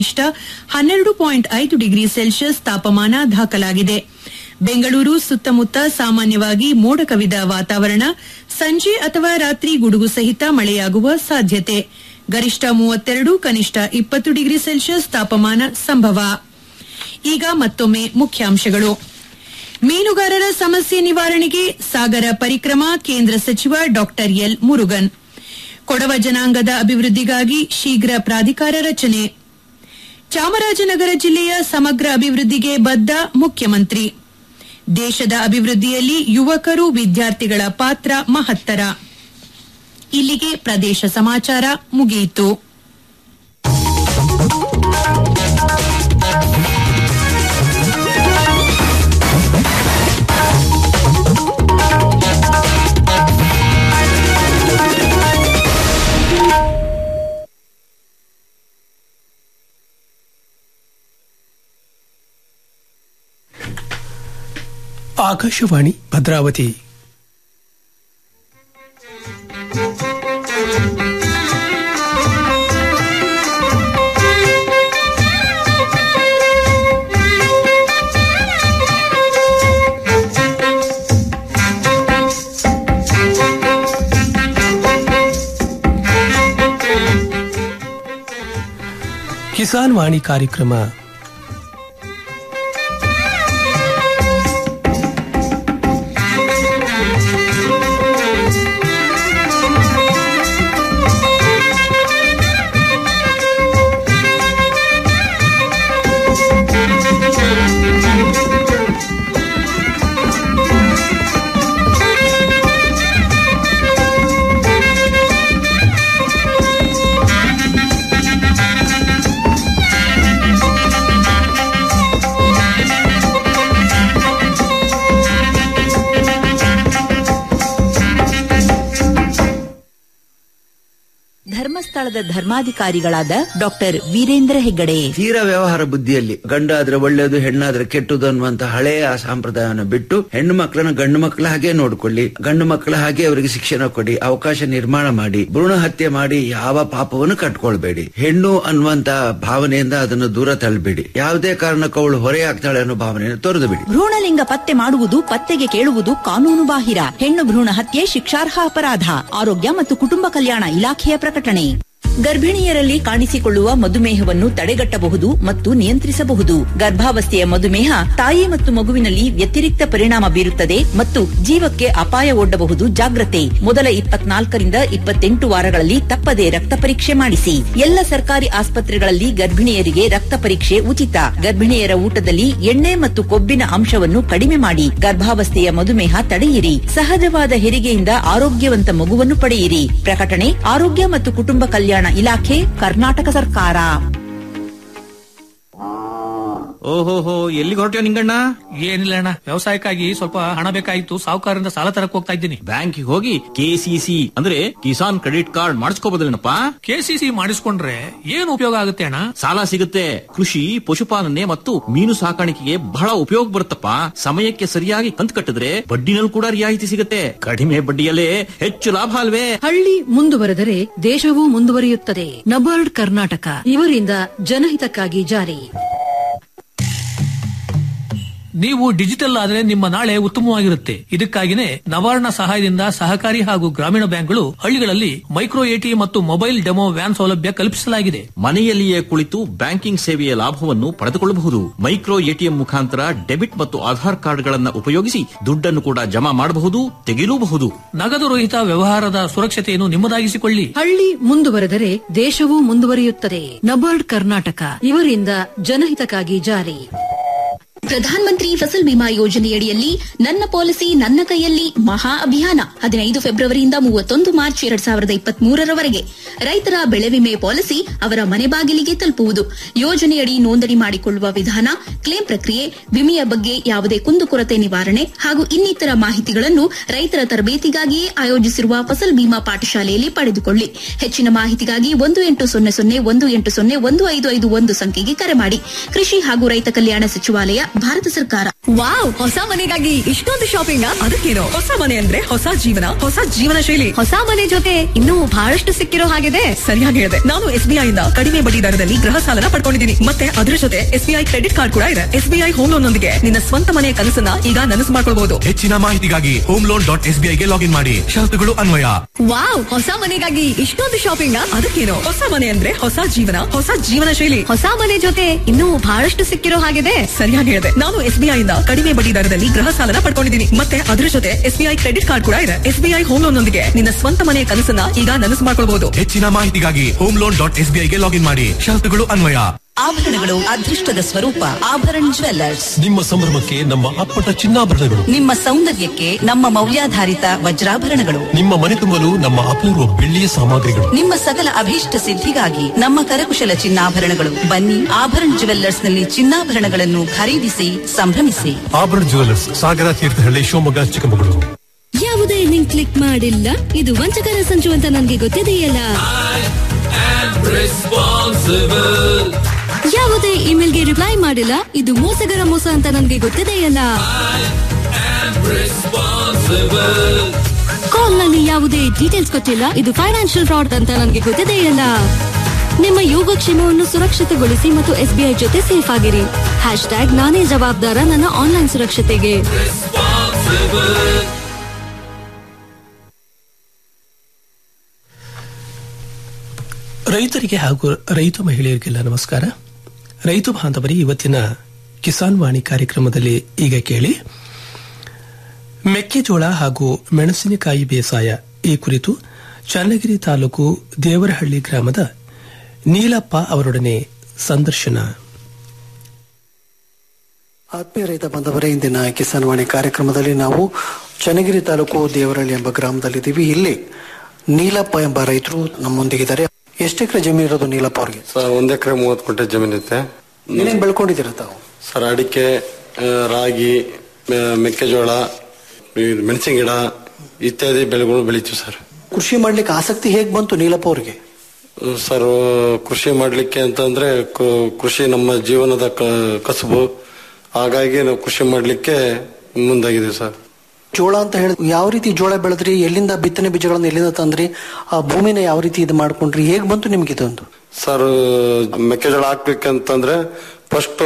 ಕನಿಷ್ಠ ಹನ್ನೆರಡು ಪಾಯಿಂಟ್ ಐದು ಡಿಗ್ರಿ ಸೆಲ್ಸಿಯಸ್ ತಾಪಮಾನ ದಾಖಲಾಗಿದೆ ಬೆಂಗಳೂರು ಸುತ್ತಮುತ್ತ ಸಾಮಾನ್ಯವಾಗಿ ಮೋಡ ಕವಿದ ವಾತಾವರಣ ಸಂಜೆ ಅಥವಾ ರಾತ್ರಿ ಗುಡುಗು ಸಹಿತ ಮಳೆಯಾಗುವ ಸಾಧ್ಯತೆ ಗರಿಷ್ಠ ಮೂವತ್ತೆರಡು ಕನಿಷ್ಠ ಇಪ್ಪತ್ತು ಡಿಗ್ರಿ ಸೆಲ್ಸಿಯಸ್ ತಾಪಮಾನ ಸಂಭವ ಈಗ ಮತ್ತೊಮ್ಮೆ ಮುಖ್ಯಾಂಶಗಳು ಮೀನುಗಾರರ ಸಮಸ್ಯೆ ನಿವಾರಣೆಗೆ ಸಾಗರ ಪರಿಕ್ರಮ ಕೇಂದ್ರ ಸಚಿವ ಡಾ ಎಲ್ ಮುರುಗನ್ ಕೊಡವ ಜನಾಂಗದ ಅಭಿವೃದ್ಧಿಗಾಗಿ ಶೀಘ್ರ ಪ್ರಾಧಿಕಾರ ರಚನೆ ಚಾಮರಾಜನಗರ ಜಿಲ್ಲೆಯ ಸಮಗ್ರ ಅಭಿವೃದ್ಧಿಗೆ ಬದ್ಧ ಮುಖ್ಯಮಂತ್ರಿ ದೇಶದ ಅಭಿವೃದ್ಧಿಯಲ್ಲಿ ಯುವಕರು ವಿದ್ಯಾರ್ಥಿಗಳ ಪಾತ್ರ ಮಹತ್ತರ ಇಲ್ಲಿಗೆ ಪ್ರದೇಶ ಸಮಾಚಾರ ಮುಗಿಯಿತು ಆಕಾಶವಾಣಿ ಭದ್ರಾವತಿ ಕಿಸಾನ್ ವಾಣಿ ಕಾರ್ಯಕ್ರಮ ಧರ್ಮಸ್ಥಳದ ಧರ್ಮಾಧಿಕಾರಿಗಳಾದ ಡಾಕ್ಟರ್ ವೀರೇಂದ್ರ ಹೆಗ್ಗಡೆ ತೀರ ವ್ಯವಹಾರ ಬುದ್ಧಿಯಲ್ಲಿ ಗಂಡಾದ್ರೆ ಒಳ್ಳೇದು ಹೆಣ್ಣಾದ್ರೆ ಕೆಟ್ಟದು ಅನ್ನುವಂತ ಹಳೆಯ ಸಂಪ್ರದಾಯವನ್ನು ಬಿಟ್ಟು ಹೆಣ್ಣು ಮಕ್ಕಳನ್ನ ಗಂಡು ಮಕ್ಕಳ ಹಾಗೆ ನೋಡ್ಕೊಳ್ಳಿ ಗಂಡು ಮಕ್ಕಳ ಹಾಗೆ ಅವರಿಗೆ ಶಿಕ್ಷಣ ಕೊಡಿ ಅವಕಾಶ ನಿರ್ಮಾಣ ಮಾಡಿ ಭ್ರೂಣ ಹತ್ಯೆ ಮಾಡಿ ಯಾವ ಪಾಪವನ್ನು ಕಟ್ಕೊಳ್ಬೇಡಿ ಹೆಣ್ಣು ಅನ್ನುವಂತ ಭಾವನೆಯಿಂದ ಅದನ್ನು ದೂರ ತಳ್ಳಬೇಡಿ ಯಾವುದೇ ಕಾರಣಕ್ಕೂ ಅವಳು ಹೊರೆಯಾಗ್ತಾಳೆ ಅನ್ನೋ ಭಾವನೆಯನ್ನು ತೊರೆದು ಬಿಡಿ ಭ್ರೂಣಲಿಂಗ ಪತ್ತೆ ಮಾಡುವುದು ಪತ್ತೆಗೆ ಕೇಳುವುದು ಕಾನೂನು ಬಾಹಿರ ಹೆಣ್ಣು ಭ್ರೂಣ ಹತ್ಯೆ ಶಿಕ್ಷಾರ್ಹ ಅಪರಾಧ ಆರೋಗ್ಯ ಮತ್ತು ಕುಟುಂಬ ಕಲ್ಯಾಣ ಇಲಾಖೆಯ ಪ್ರಕಟಣೆ ಗರ್ಭಿಣಿಯರಲ್ಲಿ ಕಾಣಿಸಿಕೊಳ್ಳುವ ಮಧುಮೇಹವನ್ನು ತಡೆಗಟ್ಟಬಹುದು ಮತ್ತು ನಿಯಂತ್ರಿಸಬಹುದು ಗರ್ಭಾವಸ್ಥೆಯ ಮಧುಮೇಹ ತಾಯಿ ಮತ್ತು ಮಗುವಿನಲ್ಲಿ ವ್ಯತಿರಿಕ್ತ ಪರಿಣಾಮ ಬೀರುತ್ತದೆ ಮತ್ತು ಜೀವಕ್ಕೆ ಅಪಾಯ ಒಡ್ಡಬಹುದು ಜಾಗ್ರತೆ ಮೊದಲ ಇಪ್ಪತ್ನಾಲ್ಕರಿಂದ ಇಪ್ಪತ್ತೆಂಟು ವಾರಗಳಲ್ಲಿ ತಪ್ಪದೆ ರಕ್ತ ಪರೀಕ್ಷೆ ಮಾಡಿಸಿ ಎಲ್ಲ ಸರ್ಕಾರಿ ಆಸ್ಪತ್ರೆಗಳಲ್ಲಿ ಗರ್ಭಿಣಿಯರಿಗೆ ರಕ್ತ ಪರೀಕ್ಷೆ ಉಚಿತ ಗರ್ಭಿಣಿಯರ ಊಟದಲ್ಲಿ ಎಣ್ಣೆ ಮತ್ತು ಕೊಬ್ಬಿನ ಅಂಶವನ್ನು ಕಡಿಮೆ ಮಾಡಿ ಗರ್ಭಾವಸ್ಥೆಯ ಮಧುಮೇಹ ತಡೆಯಿರಿ ಸಹಜವಾದ ಹೆರಿಗೆಯಿಂದ ಆರೋಗ್ಯವಂತ ಮಗುವನ್ನು ಪಡೆಯಿರಿ ಪ್ರಕಟಣೆ ಆರೋಗ್ಯ ಮತ್ತು ಕುಟುಂಬ ಕಲ್ಯಾಣ ಇಲಾಖೆ ಕರ್ನಾಟಕ ಸರ್ಕಾರ ಓಹೋಹೋ ಎಲ್ಲಿಗೆ ಹೊರಟ್ಯೋ ನಿಂಗಣ್ಣ ಏನಿಲ್ಲ ಅಣ್ಣ ವ್ಯವಸಾಯಕ್ಕಾಗಿ ಸ್ವಲ್ಪ ಹಣ ಬೇಕಾಗಿತ್ತು ಸಾಹುಕಾರರಿಂದ ಸಾಲ ತರಕ್ ಹೋಗ್ತಾ ಇದ್ದೀನಿ ಬ್ಯಾಂಕಿಗೆ ಹೋಗಿ ಕೆಸಿಸಿ ಅಂದ್ರೆ ಕಿಸಾನ್ ಕ್ರೆಡಿಟ್ ಕಾರ್ಡ್ ಮಾಡಿಸ್ಕೋಬೋದಲ್ಲೇನಪ್ಪ ಕೆಸಿಸಿ ಮಾಡಿಸ್ಕೊಂಡ್ರೆ ಏನ್ ಉಪಯೋಗ ಆಗುತ್ತೆ ಅಣ್ಣ ಸಾಲ ಸಿಗುತ್ತೆ ಕೃಷಿ ಪಶುಪಾಲನೆ ಮತ್ತು ಮೀನು ಸಾಕಾಣಿಕೆಗೆ ಬಹಳ ಉಪಯೋಗ ಬರುತ್ತಪ್ಪ ಸಮಯಕ್ಕೆ ಸರಿಯಾಗಿ ಕಂತು ಕಟ್ಟಿದ್ರೆ ಬಡ್ಡಿನಲ್ಲಿ ಕೂಡ ರಿಯಾಯಿತಿ ಸಿಗುತ್ತೆ ಕಡಿಮೆ ಬಡ್ಡಿಯಲ್ಲೇ ಹೆಚ್ಚು ಲಾಭ ಅಲ್ವೇ ಹಳ್ಳಿ ಮುಂದುವರೆದರೆ ದೇಶವೂ ಮುಂದುವರಿಯುತ್ತದೆ ನಬಾರ್ಡ್ ಕರ್ನಾಟಕ ಇವರಿಂದ ಜನಹಿತಕ್ಕಾಗಿ ಜಾರಿ ನೀವು ಡಿಜಿಟಲ್ ಆದ್ರೆ ನಿಮ್ಮ ನಾಳೆ ಉತ್ತಮವಾಗಿರುತ್ತೆ ಇದಕ್ಕಾಗಿನೇ ನವಾರ್ಣ ಸಹಾಯದಿಂದ ಸಹಕಾರಿ ಹಾಗೂ ಗ್ರಾಮೀಣ ಬ್ಯಾಂಕ್ಗಳು ಹಳ್ಳಿಗಳಲ್ಲಿ ಮೈಕ್ರೋ ಎಟಿ ಮತ್ತು ಮೊಬೈಲ್ ಡೆಮೋ ವ್ಯಾನ್ ಸೌಲಭ್ಯ ಕಲ್ಪಿಸಲಾಗಿದೆ ಮನೆಯಲ್ಲಿಯೇ ಕುಳಿತು ಬ್ಯಾಂಕಿಂಗ್ ಸೇವೆಯ ಲಾಭವನ್ನು ಪಡೆದುಕೊಳ್ಳಬಹುದು ಮೈಕ್ರೋ ಎಟಿಎಂ ಮುಖಾಂತರ ಡೆಬಿಟ್ ಮತ್ತು ಆಧಾರ್ ಕಾರ್ಡ್ಗಳನ್ನು ಉಪಯೋಗಿಸಿ ದುಡ್ಡನ್ನು ಕೂಡ ಜಮಾ ಮಾಡಬಹುದು ತೆಗೆಯಲೂಬಹುದು ನಗದು ರಹಿತ ವ್ಯವಹಾರದ ಸುರಕ್ಷತೆಯನ್ನು ನಿಮ್ಮದಾಗಿಸಿಕೊಳ್ಳಿ ಹಳ್ಳಿ ಮುಂದುವರೆದರೆ ದೇಶವೂ ಮುಂದುವರಿಯುತ್ತದೆ ನಬಾರ್ಡ್ ಕರ್ನಾಟಕ ಇವರಿಂದ ಜನಹಿತಕ್ಕಾಗಿ ಜಾರಿ ಪ್ರಧಾನ ಮಂತ್ರಿ ಫಸಲ್ ಬಿಮಾ ಯೋಜನೆಯಡಿಯಲ್ಲಿ ನನ್ನ ಪಾಲಿಸಿ ನನ್ನ ಕೈಯಲ್ಲಿ ಮಹಾ ಅಭಿಯಾನ ಹದಿನೈದು ಫೆಬ್ರವರಿಯಿಂದ ಮೂವತ್ತೊಂದು ಮಾರ್ಚ್ ಎರಡ್ ಸಾವಿರದ ಇಪ್ಪತ್ತ್ ಮೂರರವರೆಗೆ ರೈತರ ಬೆಳೆ ವಿಮೆ ಪಾಲಿಸಿ ಅವರ ಮನೆ ಬಾಗಿಲಿಗೆ ತಲುಪುವುದು ಯೋಜನೆಯಡಿ ನೋಂದಣಿ ಮಾಡಿಕೊಳ್ಳುವ ವಿಧಾನ ಕ್ಲೇಮ್ ಪ್ರಕ್ರಿಯೆ ವಿಮೆಯ ಬಗ್ಗೆ ಯಾವುದೇ ಕುಂದುಕೊರತೆ ನಿವಾರಣೆ ಹಾಗೂ ಇನ್ನಿತರ ಮಾಹಿತಿಗಳನ್ನು ರೈತರ ತರಬೇತಿಗಾಗಿಯೇ ಆಯೋಜಿಸಿರುವ ಫಸಲ್ ಬಿಮಾ ಪಾಠಶಾಲೆಯಲ್ಲಿ ಪಡೆದುಕೊಳ್ಳಿ ಹೆಚ್ಚಿನ ಮಾಹಿತಿಗಾಗಿ ಒಂದು ಎಂಟು ಸೊನ್ನೆ ಸೊನ್ನೆ ಒಂದು ಎಂಟು ಸೊನ್ನೆ ಒಂದು ಐದು ಐದು ಒಂದು ಸಂಖ್ಯೆಗೆ ಕರೆ ಮಾಡಿ ಕೃಷಿ ಹಾಗೂ ರೈತ ಕಲ್ಯಾಣ ಸಚಿವಾಲಯ ಭಾರತ ಸರ್ಕಾರ ವಾವ್ ಹೊಸ ಮನೆಗಾಗಿ ಇಷ್ಟೊಂದು ಶಾಪಿಂಗ್ ಅದಕ್ಕೇನು ಹೊಸ ಮನೆ ಅಂದ್ರೆ ಹೊಸ ಜೀವನ ಹೊಸ ಜೀವನ ಶೈಲಿ ಹೊಸ ಮನೆ ಜೊತೆ ಇನ್ನೂ ಬಹಳಷ್ಟು ಸಿಕ್ಕಿರೋ ಹಾಗಿದೆ ಸರಿಯಾಗಿ ಹೇಳಿದೆ ನಾನು ಎಸ್ ಬಿ ಇಂದ ಕಡಿಮೆ ಬಡ್ಡಿ ದರದಲ್ಲಿ ಗೃಹ ಸಾಲನ ಪಡ್ಕೊಂಡಿದ್ದೀನಿ ಮತ್ತೆ ಅದರ ಜೊತೆ S B I credit card ಕೂಡ ಇದೆ S B I home loan ನೊಂದಿಗೆ ನಿನ್ನ ಸ್ವಂತ ಮನೆಯ ಕನಸನ್ನ ಈಗ ನನಸು ಮಾಡ್ಕೊಳ್ಬಹುದು ಹೆಚ್ಚಿನ ಮಾಹಿತಿಗಾಗಿ ಹೋಮ್ ಲೋನ್ ಡಾಟ್ ಎಸ್ ಗೆ ಲಾಗಿನ್ ಮಾಡಿ ಷರತ್ತುಗಳು ಅನ್ವಯ ವಾವ್ ಹೊಸ ಮನೆಗಾಗಿ ಇಷ್ಟೊಂದು ಶಾಪಿಂಗ್ ಅದಕ್ಕೇನು ಹೊಸ ಮನೆ ಅಂದ್ರೆ ಹೊಸ ಜೀವನ ಹೊಸ ಜೀವನ ಶೈಲಿ ಹೊಸ ಮನೆ ಜೊತೆ ಇನ್ನೂ ಬಹಳಷ್ಟು ಸಿಕ್ಕಿರೋ ಹಾಗಿದೆ ಸರಿಯಾಗಿ ಹೇಳಿದೆ ನಾನು ಎಸ್ ಬಿ ಇಂದ ಕಡಿಮೆ ಬಡ್ಡಿ ದರದಲ್ಲಿ ಗೃಹ ಸಾಲನ ಪಡ್ಕೊಂಡಿದ್ದೀನಿ ಮತ್ತೆ ಅದರ ಜೊತೆ S B I credit card ಕೂಡ ಇದೆ S B I home loan ನೊಂದಿಗೆ ನಿನ್ನ ಸ್ವಂತ ಮನೆಯ ಕನಸನ್ನ ಈಗ ನನಸು ಮಾಡ್ಕೊಳ್ಬಹುದು ಹೆಚ್ಚಿನ ಮಾಹಿತಿಗಾಗಿ ಹೋಮ್ ಲೋನ್ ಡಾಟ್ ಎಸ್ ಗೆ ಲಾಗಿನ್ ಮಾಡಿ ಷರತ್ತುಗಳು ಅನ್ವಯ ಆಭರಣಗಳು ಅದೃಷ್ಟದ ಸ್ವರೂಪ ಆಭರಣ ಜ್ವೆಲ್ಲರ್ಸ್ ನಿಮ್ಮ ಸಂಭ್ರಮಕ್ಕೆ ನಮ್ಮ ಅಪ್ಪಟ ಚಿನ್ನಾಭರಣಗಳು ನಿಮ್ಮ ಸೌಂದರ್ಯಕ್ಕೆ ನಮ್ಮ ಮೌಲ್ಯಾಧಾರಿತ ವಜ್ರಾಭರಣಗಳು ನಿಮ್ಮ ಮನೆ ತುಂಬಲು ನಮ್ಮ ಅಪೂರ್ವ ಬೆಳ್ಳಿಯ ಸಾಮಗ್ರಿಗಳು ನಿಮ್ಮ ಸಕಲ ಅಭೀಷ್ಟ ಸಿದ್ಧಿಗಾಗಿ ನಮ್ಮ ಕರಕುಶಲ ಚಿನ್ನಾಭರಣಗಳು ಬನ್ನಿ ಆಭರಣ ಜ್ಯುವೆಲ್ಲರ್ಸ್ ನಲ್ಲಿ ಚಿನ್ನಾಭರಣಗಳನ್ನು ಖರೀದಿಸಿ ಸಂಭ್ರಮಿಸಿ ಆಭರಣ ಜ್ಯುವೆಲರ್ಸ್ ಸಾಗರ ತೀರ್ಥಹಳ್ಳಿ ಶಿವಮೊಗ್ಗ ಚಿಕ್ಕಮಗಳೂರು ಯಾವುದೇ ಲಿಂಕ್ ಕ್ಲಿಕ್ ಮಾಡಿಲ್ಲ ಇದು ವಂಚಕರ ಸಂಚು ಅಂತ ನನ್ಗೆ ಗೊತ್ತಿದೆಯಲ್ಲ ಯಾವುದೇ ಇಮೇಲ್ಗೆ ರಿಪ್ಲೈ ಮಾಡಿಲ್ಲ ಇದು ಮೋಸಗರ ಮೋಸ ಅಂತ ನನ್ಗೆ ಗೊತ್ತಿದೆಯಲ್ಲ ಕಾಲ್ ನಲ್ಲಿ ಯಾವುದೇ ಡೀಟೇಲ್ಸ್ ಕೊಟ್ಟಿಲ್ಲ ಇದು ಫೈನಾನ್ಷಿಯಲ್ ಫ್ರಾಡ್ ಅಂತ ನನ್ಗೆ ಗೊತ್ತಿದೆಯಲ್ಲ ನಿಮ್ಮ ಯೋಗಕ್ಷೇಮವನ್ನು ಸುರಕ್ಷಿತಗೊಳಿಸಿ ಮತ್ತು ಎಸ್ಬಿಐ ಜೊತೆ ಸೇಫ್ ಆಗಿರಿ ಹ್ಯಾಶ್ ಟ್ಯಾಗ್ ನಾನೇ ಜವಾಬ್ದಾರ ನನ್ನ ಆನ್ಲೈನ್ ಸುರಕ್ಷತೆಗೆ ರೈತರಿಗೆ ಹಾಗೂ ರೈತ ಮಹಿಳೆಯರಿಗೆಲ್ಲ ನಮಸ್ಕಾರ ರೈತ ಬಾಂಧವರಿಗೆ ಇವತ್ತಿನ ಕಿಸಾನ್ ವಾಣಿ ಕಾರ್ಯಕ್ರಮದಲ್ಲಿ ಈಗ ಕೇಳಿ ಮೆಕ್ಕೆಜೋಳ ಹಾಗೂ ಮೆಣಸಿನಕಾಯಿ ಬೇಸಾಯ ಈ ಕುರಿತು ಚನ್ನಗಿರಿ ತಾಲೂಕು ದೇವರಹಳ್ಳಿ ಗ್ರಾಮದ ನೀಲಪ್ಪ ಅವರೊಡನೆ ಸಂದರ್ಶನ ಆತ್ಮೀಯ ರೈತ ಬಾಂಧವರೇ ಇಂದಿನ ಕಿಸಾನ್ ವಾಣಿ ಕಾರ್ಯಕ್ರಮದಲ್ಲಿ ನಾವು ಚನ್ನಗಿರಿ ತಾಲೂಕು ದೇವರಹಳ್ಳಿ ಎಂಬ ಗ್ರಾಮದಲ್ಲಿದ್ದೀವಿ ಇಲ್ಲಿ ನೀಲಪ್ಪ ಎಂಬ ರೈತರು ನಮ್ಮೊಂದಿಗಿದ್ದಾರೆ ಎಷ್ಟು ಎಕರೆ ಜಮೀನು ಇರೋದು ನೀಲಪ್ಪ ಅವ್ರಿಗೆ ಸರ್ ಒಂದ್ ಎಕರೆ ಮೂವತ್ತು ಗುಂಟೆ ಜಮೀನ್ ಐತೆ ಏನೇನ್ ಬೆಳ್ಕೊಂಡಿದ್ದೀರ ತಾವು ಸರ್ ಅಡಿಕೆ ಆ, ರಾಗಿ ಮೆ- ಮೆಕ್ಕೆಜೋಳ ಈ ಮೆಣಸಿನ ಗಿಡ ಇತ್ಯಾದಿ ಬೆಳೆಗಳು ಬೆಳಿತೀವಿ ಸರ್ ಕೃಷಿ ಮಾಡ್ಲಿಕ್ಕೆ ಆಸಕ್ತಿ ಹೇಗ್ ಬಂತು ನೀಲಪ್ಪ ಅವ್ರಿಗೆ ಸರ್ ಕೃಷಿ ಮಾಡ್ಲಿಕ್ಕೆ ಅಂತಂದ್ರೆ ಕು- ಕೃಷಿ ನಮ್ಮ ಜೀವನದ ಕ- ಕಸುಬು ಹಾಗಾಗಿ ನಾವು ಕೃಷಿ ಮಾಡ್ಲಿಕ್ಕೆ ಮುಂದಾಗಿದ್ದೀವಿ ಸರ್ ಜೋಳ ಅಂತ ಹೇಳಿ ಯಾವ ರೀತಿ ಜೋಳ ಬೆಳೆದ್ರಿ ಎಲ್ಲಿಂದ ಬಿತ್ತನೆ ಬೀಜಗಳನ್ನ ಎಲ್ಲಿಂದ ತಂದ್ರಿ ಆ ಭೂಮಿನ ಯಾವ ರೀತಿ ಇದು ಮಾಡ್ಕೊಂಡ್ರಿ ಹೇಗ್ ಬಂತು ನಿಮ್ಗೆ ಇದೊಂದು ಸರ್ ಮೆಕ್ಕೆಜೋಳ ಹಾಕ್ಬೇಕಂತಂದ್ರೆ ಫಸ್ಟ್